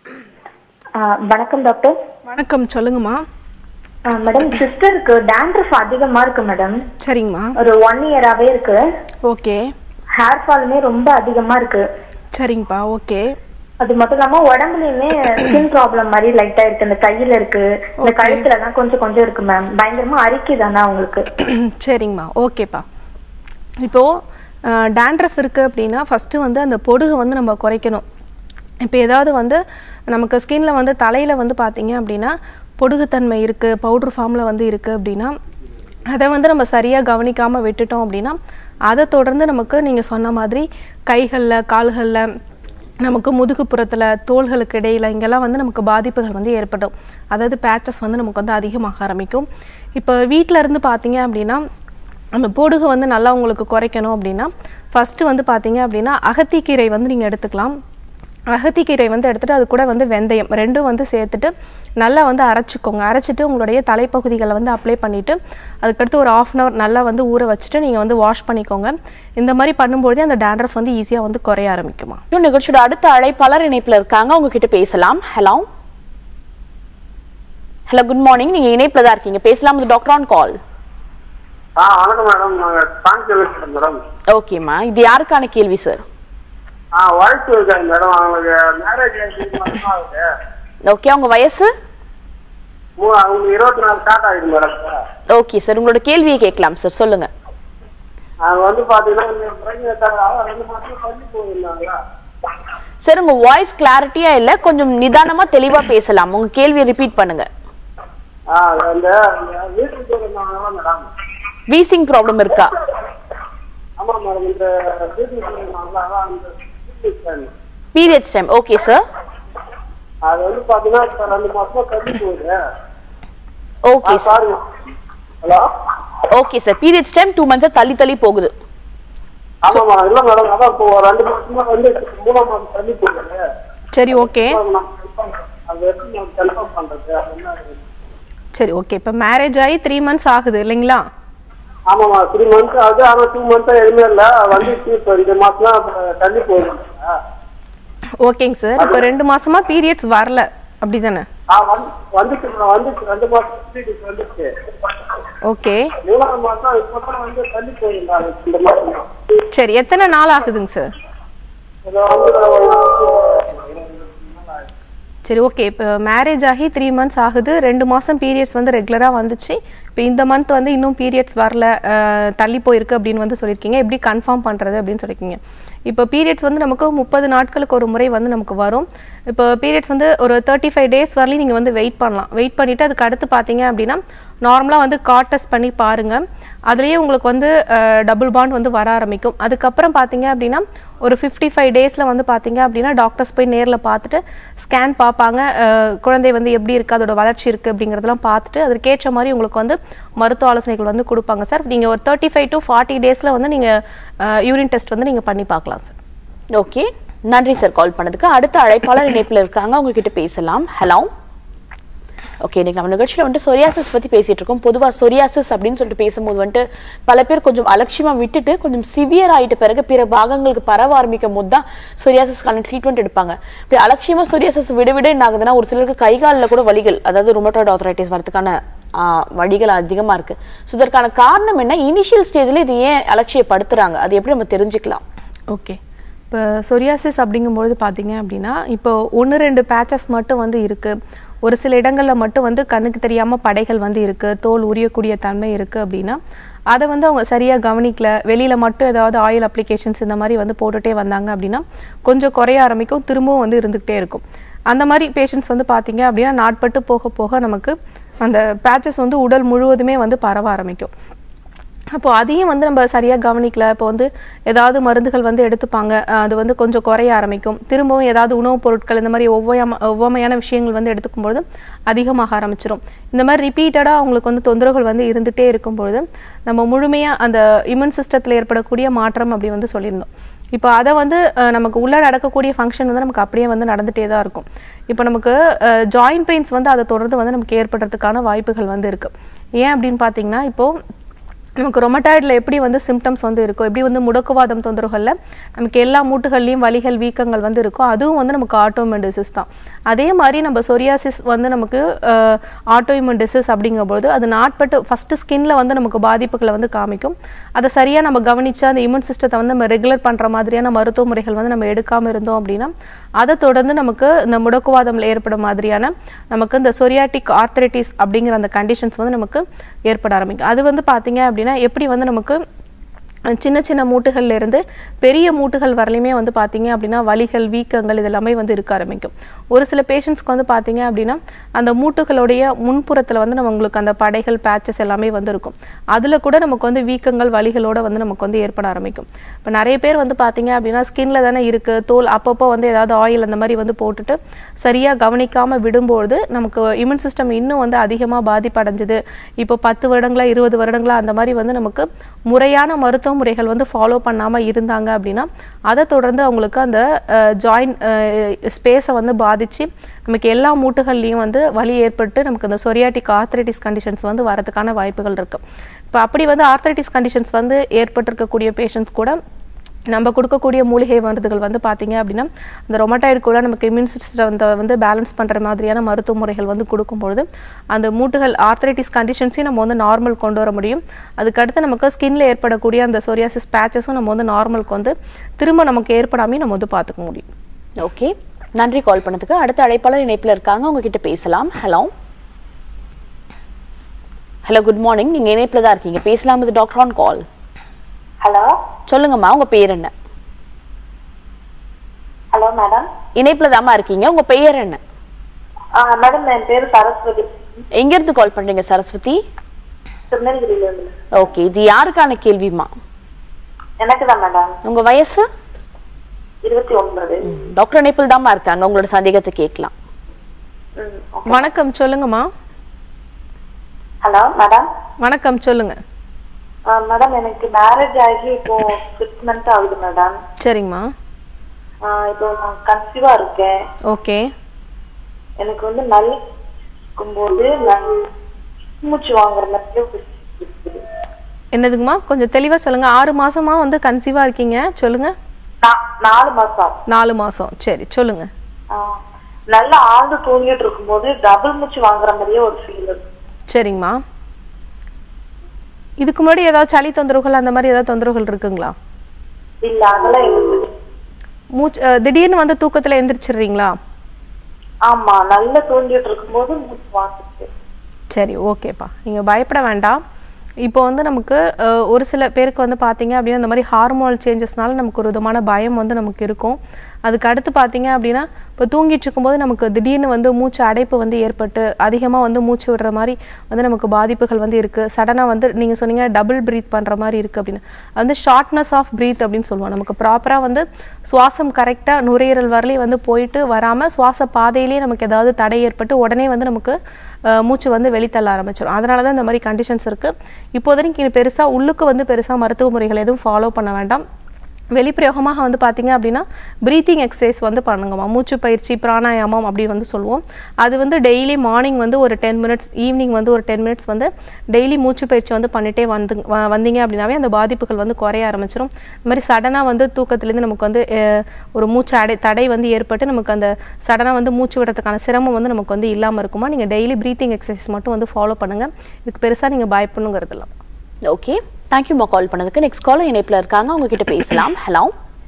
வணக்கம் டாக்டர் வணக்கம் சொல்லுங்கம்மா மேடம் சிஸ்டருக்கு டேண்ட்ரஃப் அதிகமா இருக்கு மேடம் சரிங்கம்மா ஒரு ஒன் இயராவே இருக்கு ஓகே ஹேர் ஃபாலுமே ரொம்ப அதிகமா இருக்கு சரிங்கப்பா ஓகே அது மட்டும் இல்லாம உடம்புலயுமே ஸ்கின் ப்ராப்ளம் மாதிரி லைட்டா இருக்கு இந்த கையில இருக்கு இந்த கழுத்துல தான் கொஞ்சம் கொஞ்சம் இருக்கு மேம் பயங்கரமா அரிக்குதானா உங்களுக்கு சரிங்கம்மா ஓகேப்பா இப்போது டேண்ட்ரஃப் இருக்குது அப்படின்னா ஃபஸ்ட்டு வந்து அந்த பொடுகு வந்து நம்ம குறைக்கணும் இப்போ ஏதாவது வந்து நமக்கு ஸ்கின்ல வந்து தலையில் வந்து பார்த்தீங்க அப்படின்னா பொடுகுத்தன்மை இருக்குது பவுடர் ஃபார்மில் வந்து இருக்குது அப்படின்னா அதை வந்து நம்ம சரியாக கவனிக்காமல் விட்டுட்டோம் அப்படின்னா அதை தொடர்ந்து நமக்கு நீங்கள் சொன்ன மாதிரி கைகளில் கால்களில் நமக்கு முதுகுப்புறத்தில் தோள்களுக்கு இடையில இங்கெல்லாம் வந்து நமக்கு பாதிப்புகள் வந்து ஏற்படும் அதாவது பேச்சஸ் வந்து நமக்கு வந்து அதிகமாக ஆரம்பிக்கும் இப்போ வீட்டில் இருந்து பார்த்தீங்க அப்படின்னா அந்த பொடுகு வந்து நல்லா உங்களுக்கு குறைக்கணும் அப்படின்னா ஃபஸ்ட்டு வந்து பார்த்தீங்க அப்படின்னா அகத்திக்கீரை வந்து நீங்கள் எடுத்துக்கலாம் அகத்திக்கீரை வந்து எடுத்துட்டு அது கூட வந்து வெந்தயம் ரெண்டும் வந்து சேர்த்துட்டு நல்லா வந்து அரைச்சிக்கோங்க அரைச்சிட்டு உங்களுடைய தலைப்பகுதிகளை வந்து அப்ளை பண்ணிவிட்டு அதுக்கடுத்து ஒரு ஆஃப் அன் ஹவர் நல்லா வந்து ஊற வச்சுட்டு நீங்கள் வந்து வாஷ் பண்ணிக்கோங்க இந்த மாதிரி பண்ணும்போதே அந்த டேண்ட்ரஃப் வந்து ஈஸியாக வந்து குறைய ஆரம்பிக்குமா இன்னும் நிகழ்ச்சியோட அடுத்த அழைப்பாளர் இணைப்புல இருக்காங்க உங்ககிட்ட பேசலாம் ஹலோ ஹலோ குட் மார்னிங் நீங்க இணைப்புல தான் இருக்கீங்க பேசலாம் இது டாக்டர் ஆன் கால் ஆ வணக்கம் மேடம் நாங்கள் காஞ்சிபுரம் மேடம் ஓகேம்மா இது யாருக்கான கேள்வி சார் ஆ ஒய்ஃப் இருக்காங்க மேடம் அவங்களுக்கு மேரேஜ் ஆகி மட்டும் ஆகுது ஓகே உங்க வயசு மூ- அவங்களுக்கு இருபத்தி நாலு ஸ்டார்ட் ஆகுது மேடம் ஓகே சார் உங்களோட கேள்வியை கேட்கலாம் சார் சொல்லுங்க அவங்க வந்து பார்த்தீங்கன்னா இந்த பிரெக்னென்ட் ரெண்டு மாதம் பண்ணி போயிருந்தாங்களா சார் உங்க வாய்ஸ் கிளாரிட்டியா இல்ல கொஞ்சம் நிதானமா தெளிவா பேசலாம் உங்க கேள்வியை ரிப்பீட் பண்ணுங்க ஆ அந்த அந்த வீட்டுக்கு போயிருந்தாங்களா மேடம் வீசிங் ப்ராப்ளம் இருக்கா ஆமாம் மேடம் இந்த வீட்டுக்கு போயிருந்தாங்களா அதான் அந்த வீட்டுக்கு fan. Periods time okay sir அது வந்து பார்த்தீங்கன்னா இப்போ ரெண்டு மாசமா தள்ளி போகுது okay sir sorry hello okay sir periods time two மந்த்ஸா தள்ளி தள்ளி போகுது ஆமாம் மேடம் இல்லை மேடம் அதான் இப்போ ரெண்டு மாசமா வந்து மூணாம் மாதம் தள்ளி போகுது சரி ஓகே நான் confirm அது எப்படி நான் கன்ஃபார்ம் பண்றது அது என்ன அது? சரி ஓகே இப்போ மேரேஜ் ஆகி த்ரீ மந்த்ஸ் ஆகுது இல்லைங்களா ஆமாம்மா த்ரீ மந்த்ஸ் ஆகுது ஆனா டூ மந்த்ஸ் எதுவுமே இல்ல வந்துச்சு இப்போ இந்த மாசம் தான் தள்ளி போகுது ஓகேங்க சார் இப்போ ரெண்டு மாசமா பீரியட்ஸ் வரல அப்படி தானே ஆ வந்து வந்துச்சு madam, வந்துச்சு ரெண்டு மாசம் பீரியட்ஸ் வந்துச்சு ஓகே மூணாவது மாசம் இப்போ தான் வந்து தள்ளி போயிருந்தாங்க இந்த மாசம் தான். சரி எத்தனை நாள் ஆகுதுங்க சார் இது வந்து சரி ஓகே இப்போ மேரேஜ் ஆகி த்ரீ மந்த்ஸ் ஆகுது ரெண்டு மாதம் பீரியட்ஸ் வந்து ரெகுலராக வந்துச்சு இப்போ இந்த மந்த் வந்து இன்னும் பீரியட்ஸ் வரல அஹ், தள்ளி போயிருக்கு அப்படின்னு வந்து சொல்லியிருக்கீங்க எப்படி கன்ஃபார்ம் பண்ணுறது அப்படின்னு சொல்லியிருக்கீங்க இப்போ பீரியட்ஸ் வந்து நமக்கு முப்பது நாட்களுக்கு ஒரு முறை வந்து நமக்கு வரும் இப்போ பீரியட்ஸ் வந்து ஒரு தேர்ட்டி ஃபைவ் டேஸ் வரலையும் நீங்கள் வந்து வெயிட் பண்ணலாம் வெயிட் பண்ணிவிட்டு அதுக்கு அடுத்து பார்த்தீங்க அப்படின்னா நார்மலாக வந்து காட் டெஸ்ட் பண்ணி பாருங்கள் அதுலேயே உங்களுக்கு வந்து டபுள் பாண்ட் வந்து வர ஆரம்பிக்கும் அதுக்கப்புறம் பார்த்தீங்க அப்படின்னா ஒரு ஃபிஃப்டி ஃபைவ் டேஸில் வந்து பார்த்தீங்க அப்படின்னா டாக்டர்ஸ் போய் நேரில் பார்த்துட்டு ஸ்கேன் பார்ப்பாங்க அஹ், குழந்தை வந்து எப்படி இருக்குது அதோட வளர்ச்சி இருக்குது அப்படிங்கிறதெல்லாம் பார்த்துட்டு அதற்கேற்ற மாதிரி உங்களுக்கு வந்து மருத்துவ ஆலோசனைகள் வந்து கொடுப்பாங்க சார் நீங்கள் ஒரு தேர்ட்டி ஃபைவ் டு ஃபார்ட்டி டேஸில் வந்து நீங்கள் யூரின் டெஸ்ட் வந்து நீங்கள் பண்ணி பார்க்கலாம் சார் ஓகே நன்றி சார் கால் பண்ணதுக்கு அடுத்த அழைப்பாளர் இணைப்புல இருக்காங்க அவங்க கிட்ட பேசலாம் ஹலோ ஓகே இன்னைக்கு நம்ம நிகழ்ச்சியில வந்துட்டு சொரியாசிஸ் பத்தி பேசிட்டு இருக்கோம் பொதுவா சொரியாசிஸ் அப்படின்னு சொல்லிட்டு பேசும்போது வந்துட்டு பல பேர் கொஞ்சம் அலட்சியமா விட்டுட்டு கொஞ்சம் சிவியர் ஆயிட்ட பிறகு பிற பாகங்களுக்கு பரவ ஆரம்பிக்கும் போது தான் சொரியாசிஸ்க்கான ட்ரீட்மெண்ட் எடுப்பாங்க இப்படி அலட்சியமா சொரியாசிஸ் விட விட என்ன ஆகுதுன்னா ஒரு சிலருக்கு கை காலில் கூட வலிகள் அதாவது ருமட்டாய்டு ஆத்தரைட்டிஸ் வரதுக்கான ஆஹ், வழிகள் அதிகமா இருக்கு ஸோ இதற்கான காரணம் என்ன இனிஷியல் ஸ்டேஜ்ல இது ஏன் அலட்சியப்படுத்துறாங்க அது எப்படி நம்ம தெரிஞ்சுக்கலாம் ஓகே இப்போ சொரியாசிஸ் அப்படிங்கும்பொழுது பார்த்தீங்க அப்படின்னா இப்போ ஒன்று ரெண்டு பேச்சஸ் மட்டும் வந்து இருக்குது ஒரு சில இடங்களில் மட்டும் வந்து கண்ணுக்கு தெரியாமல் படைகள் வந்து இருக்குது தோல் உரியக்கூடிய தன்மை இருக்குது அப்படின்னா அதை வந்து அவங்க சரியாக கவனிக்கல வெளியில் மட்டும் ஏதாவது ஆயில் அப்ளிகேஷன்ஸ் இந்த மாதிரி வந்து போட்டுகிட்டே வந்தாங்க அப்படின்னா கொஞ்சம் குறைய ஆரம்பிக்கும் திரும்பவும் வந்து இருந்துக்கிட்டே இருக்கும் அந்த மாதிரி பேஷண்ட்ஸ் வந்து பார்த்தீங்க அப்படின்னா நாட்பட்டு போக போக நமக்கு அந்த பேச்சஸ் வந்து உடல் முழுவதுமே வந்து பரவ ஆரம்பிக்கும் அப்போ அதையும் வந்து நம்ம சரியாக கவனிக்கல இப்போ வந்து ஏதாவது மருந்துகள் வந்து எடுத்துப்பாங்க அஹ் அது வந்து கொஞ்சம் குறைய ஆரம்பிக்கும் திரும்பவும் ஏதாவது உணவுப் பொருட்கள் இந்த மாதிரி ஒவ்வையாம ஒவ்வாமையான விஷயங்கள் வந்து எடுத்துக்கும்பொழுது அதிகமாக ஆரம்பிச்சிரும் இந்த மாதிரி ரிப்பீட்டடாக அவங்களுக்கு வந்து தொந்தரவுகள் வந்து இருந்துகிட்டே இருக்கும்பொழுது நம்ம முழுமையாக அந்த இம்யூன் சிஸ்டத்தில் ஏற்படக்கூடிய மாற்றம் அப்படி வந்து சொல்லியிருந்தோம் இப்போ அதை வந்து அஹ், நமக்கு உள்ள நடக்கக்கூடிய ஃபங்க்ஷன் வந்து நமக்கு அப்படியே வந்து நடந்துகிட்டே தான் இருக்கும் இப்போ நமக்கு ஜாயிண்ட் பெயின்ஸ் வந்து அதை தொடர்ந்து வந்து நமக்கு ஏற்படுறதுக்கான வாய்ப்புகள் வந்து இருக்குது ஏன் அப்படின்னு பார்த்தீங்கன்னா இப்போது நமக்கு ரொமட்டாய்டில் எப்படி வந்து சிம்டம்ஸ் வந்து இருக்கும் எப்படி வந்து முடக்குவாதம் தொந்தரவுகளில் நமக்கு எல்லா மூட்டுகள்லையும் வலிகள் வீக்கங்கள் வந்து இருக்கும் அதுவும் வந்து நமக்கு ஆட்டோமின் டிசீஸ் தான் அதே மாதிரி நம்ம சொரியாசிஸ் வந்து நமக்கு ஆட்டோஇம்யூன் டிசீஸ் அப்படிங்கும்போது அது நாட்பட்டு ஃபஸ்ட்டு ஸ்கின்ல வந்து நமக்கு பாதிப்புகளை வந்து காமிக்கும் அதை சரியாக நம்ம கவனிச்சா அந்த இம்யூன் சிஸ்டத்தை வந்து நம்ம ரெகுலர் பண்ணுற மாதிரியான மருத்துவ முறைகள் வந்து நம்ம எடுக்காமல் இருந்தோம் அப்படின்னா அதை தொடர்ந்து நமக்கு இந்த முடக்குவாதம்ல ஏற்படும் மாதிரியான நமக்கு இந்த சொரியாட்டிக் ஆர்த்தரைட்டிஸ் அப்படிங்கிற அந்த கண்டிஷன்ஸ் வந்து நமக்கு ஏற்பட ஆரம்பிக்கும் அது வந்து பார்த்தீங்க அப்படின்னா எப்படி வந்து நமக்கு அஹ் சின்ன சின்ன மூட்டுகள்ல இருந்து பெரிய மூட்டுகள் வரலையுமே வந்து பார்த்தீங்க அப்படின்னா வலிகள் வீக்கங்கள் இதெல்லாமே வந்து இருக்க ஆரம்பிக்கும் ஒரு சில பேஷண்ட்ஸ்க்கு வந்து பார்த்தீங்க அப்படின்னா அந்த மூட்டுகளுடைய முன்புறத்தில் வந்து நம்ம உங்களுக்கு அந்த படைகள் பேச்சஸ் எல்லாமே வந்து இருக்கும் அதில் கூட நமக்கு வந்து வீக்கங்கள் வலிகளோட வந்து நமக்கு வந்து ஏற்பட ஆரம்பிக்கும் இப்போ நிறைய பேர் வந்து பார்த்தீங்க அப்படின்னா ஸ்கின்ல தானே இருக்கு தோல் அப்பப்போ வந்து ஏதாவது ஆயில் அந்த மாதிரி வந்து போட்டுட்டு சரியாக கவனிக்காம விடும்போது நமக்கு இம்யூன் சிஸ்டம் இன்னும் வந்து அதிகமாக பாதிப்படைஞ்சுது இப்போ பத்து வருடங்களா இருபது வருடங்களா அந்த மாதிரி வந்து நமக்கு முறையான மருத்துவ முறைகள் வந்து ஃபாலோ பண்ணாமல் இருந்தாங்க அப்படின்னா அதை தொடர்ந்து அவங்களுக்கு அந்த ஜாயின் ஸ்பேஸை வந்து பாதிச்சு நமக்கு எல்லா மூட்டுகள்லையும் வந்து வலி ஏற்பட்டு நமக்கு அந்த சொரியாட்டிக் ஆர்த்தரைட்டிஸ் கண்டிஷன்ஸ் வந்து வரதுக்கான வாய்ப்புகள் இருக்கு இப்போ அப்படி வந்து ஆர்த்தரைட்டிஸ் கண்டிஷன்ஸ் வந்து ஏற்பட்டிருக்கக்கூடிய பேஷண்ட்ஸ் கூட நம்ம கொடுக்கக்கூடிய மூலிகை மருந்துகள் வந்து பார்த்தீங்க அப்படின்னா அந்த ரொமட்டாய்டுக்குள்ள நமக்கு இம்யூன் சிஸ்டம் வந்து வந்து பேலன்ஸ் பண்ணுற மாதிரியான மருத்துவ முறைகள் வந்து கொடுக்கும்பொழுது அந்த மூட்டுகள் ஆர்த்தரைட்டிஸ் கண்டிஷன்ஸையும் நம்ம வந்து நார்மல் கொண்டு வர முடியும் அதுக்கடுத்து நமக்கு ஸ்கின்ல ஏற்படக்கூடிய அந்த சொரியாசிஸ் பேச்சஸும் நம்ம வந்து நார்மலுக்கு வந்து திரும்ப நமக்கு ஏற்படாமே நம்ம வந்து பார்த்துக்க முடியும் ஓகே நன்றி கால் பண்ணதுக்கு அடுத்த அழைப்பாளர் இணைப்புல இருக்காங்க உங்ககிட்ட பேசலாம் ஹலோ ஹலோ குட் மார்னிங் நீங்க இணைப்புல தான் இருக்கீங்க பேசலாம் இது டாக்டர் ஆன் கால் ஹலோ சொல்லுங்கம்மா உங்க பேர் என்ன ஹலோ மேடம் இணைப்புல தாம்மா இருக்கீங்க உங்க பெயர் என்ன மேடம் என் பேரு சரஸ்வதி எங்க இருந்து கால் பண்றீங்க சரஸ்வதி திருநெல்வேலியில இருந்து ஓகே இது யாருக்கான கேள்விமா எனக்கு தான் மேடம் உங்க வயசு இருபத்தி ஒன்பது டாக்டர் இணைப்பில் தாம்மா இருக்காங்க உங்களோட சந்தேகத்தை கேட்கலாம் வணக்கம் சொல்லுங்கம்மா ஹலோ மேடம் வணக்கம் சொல்லுங்க மேடம் எனக்கு மேரேஜ் ஆகி இப்போ சிக்ஸ் மந்த் ஆகுது மேடம் சரிங்கம்மா இப்போ நான் கன்சீவா இருக்கேன் ஓகே எனக்கு வந்து நல்ல இருக்கும்போது நான் மூச்சு வாங்குற மாதிரி இருக்குது. என்னதுங்கம்மா கொஞ்சம் தெளிவா சொல்லுங்க ஆறு மாசமா வந்து கன்சீவா இருக்கீங்க சொல்லுங்க நா- நாலு மாசம் நாலு மாசம் சரி சொல்லுங்க ஆ, நல்லா ஆழ்ந்து தூங்கிட்டு இருக்கும்போது டபுள் மூச்சு வாங்குற மாதிரியே ஒரு ஃபீல் இருக்கு சரிங்கம்மா இதுக்கு முன்னாடி ஏதாவது சளி தொந்தரவுகள் அந்த மாதிரி ஏதாவது தொந்தரவுகள் இருக்குங்களா இல்ல அதெல்லாம் எனக்கு மூச்சு அஹ், திடீர்னு வந்து தூக்கத்துல எந்திரிச்சிடுறீங்களா ஆமா நல்லா தூங்கிட்டு இருக்கும்போது மூச்சு வாங்குது சரி ஓகேப்பா நீங்கள் பயப்பட வேண்டாம் இப்போ வந்து நமக்கு அஹ், ஒரு சில பேருக்கு வந்து பார்த்தீங்க அப்படின்னா இந்த மாதிரி ஹார்மோனல் சேஞ்சஸ்னால நமக்கு ஒரு விதமான பயம் வந்து நமக்கு இருக்கும் அதுக்கு அடுத்து பார்த்தீங்க அப்படின்னா இப்போ தூங்கிட்டு இருக்கும்போது நமக்கு திடீர்னு வந்து மூச்சு அடைப்பு வந்து ஏற்பட்டு அதிகமாக வந்து மூச்சு விடுற மாதிரி வந்து நமக்கு பாதிப்புகள் வந்து இருக்குது சடனாக வந்து நீங்கள் சொன்னீங்க டபுள் ப்ரீத் பண்ணுற மாதிரி இருக்குது அப்படின்னு அது வந்து ஷார்ட்னஸ் ஆஃப் ப்ரீத் அப்படின்னு சொல்லுவோம் நமக்கு ப்ராப்பராக வந்து சுவாசம் கரெக்டாக நுரையீரல் வரலையும் வந்து போயிட்டு வராமல் சுவாச பாதையிலேயே நமக்கு ஏதாவது தடை ஏற்பட்டு உடனே வந்து நமக்கு அஹ், மூச்சு வந்து வெளித்தள்ள ஆரம்பிச்சிடும் அதனால தான் இந்த மாதிரி கண்டிஷன்ஸ் இருக்குது இப்போதைக்கு பெருசாக உள்ளுக்கு வந்து பெருசாக மருத்துவ முறைகள் எதுவும் ஃபாலோ பண்ண வேண்டாம் வெளிப்பிரயோகமாக வந்து பார்த்தீங்க அப்படின்னா ப்ரீத்திங் எக்ஸசைஸ் வந்து பண்ணுங்கம்மா மூச்சு பயிற்சி பிராணாயாமம் அப்படின்னு வந்து சொல்லுவோம் அது வந்து டெய்லி மார்னிங் வந்து ஒரு டென் மினிட்ஸ் ஈவினிங் வந்து ஒரு டென் மினிட்ஸ் வந்து டெய்லி மூச்சு பயிற்சி வந்து பண்ணிட்டே வந்து வ- வந்தீங்க அப்படின்னாவே அந்த பாதிப்புகள் வந்து குறைய ஆரம்பிச்சிடும் இந்த மாதிரி சடனாக வந்து தூக்கத்துலேருந்து நமக்கு வந்து அஹ், ஒரு மூச்சு அடை தடை வந்து ஏற்பட்டு நமக்கு அந்த சடனாக வந்து மூச்சு விடுறதுக்கான சிரமம் வந்து நமக்கு வந்து இல்லாமல் இருக்குமா நீங்கள் டெய்லி ப்ரீத்திங் எக்ஸசைஸ் மட்டும் வந்து ஃபாலோ பண்ணுங்கள் இதுக்கு பெருசாக நீங்கள் பயப்படணுங்கிறது இல்லை ஓகே தேங்க்யூமா கால் பண்ணதுக்கு நெக்ஸ்ட் காலர் இணைப்புல இருக்காங்க அவங்க கிட்ட பேசலாம் ஹலோ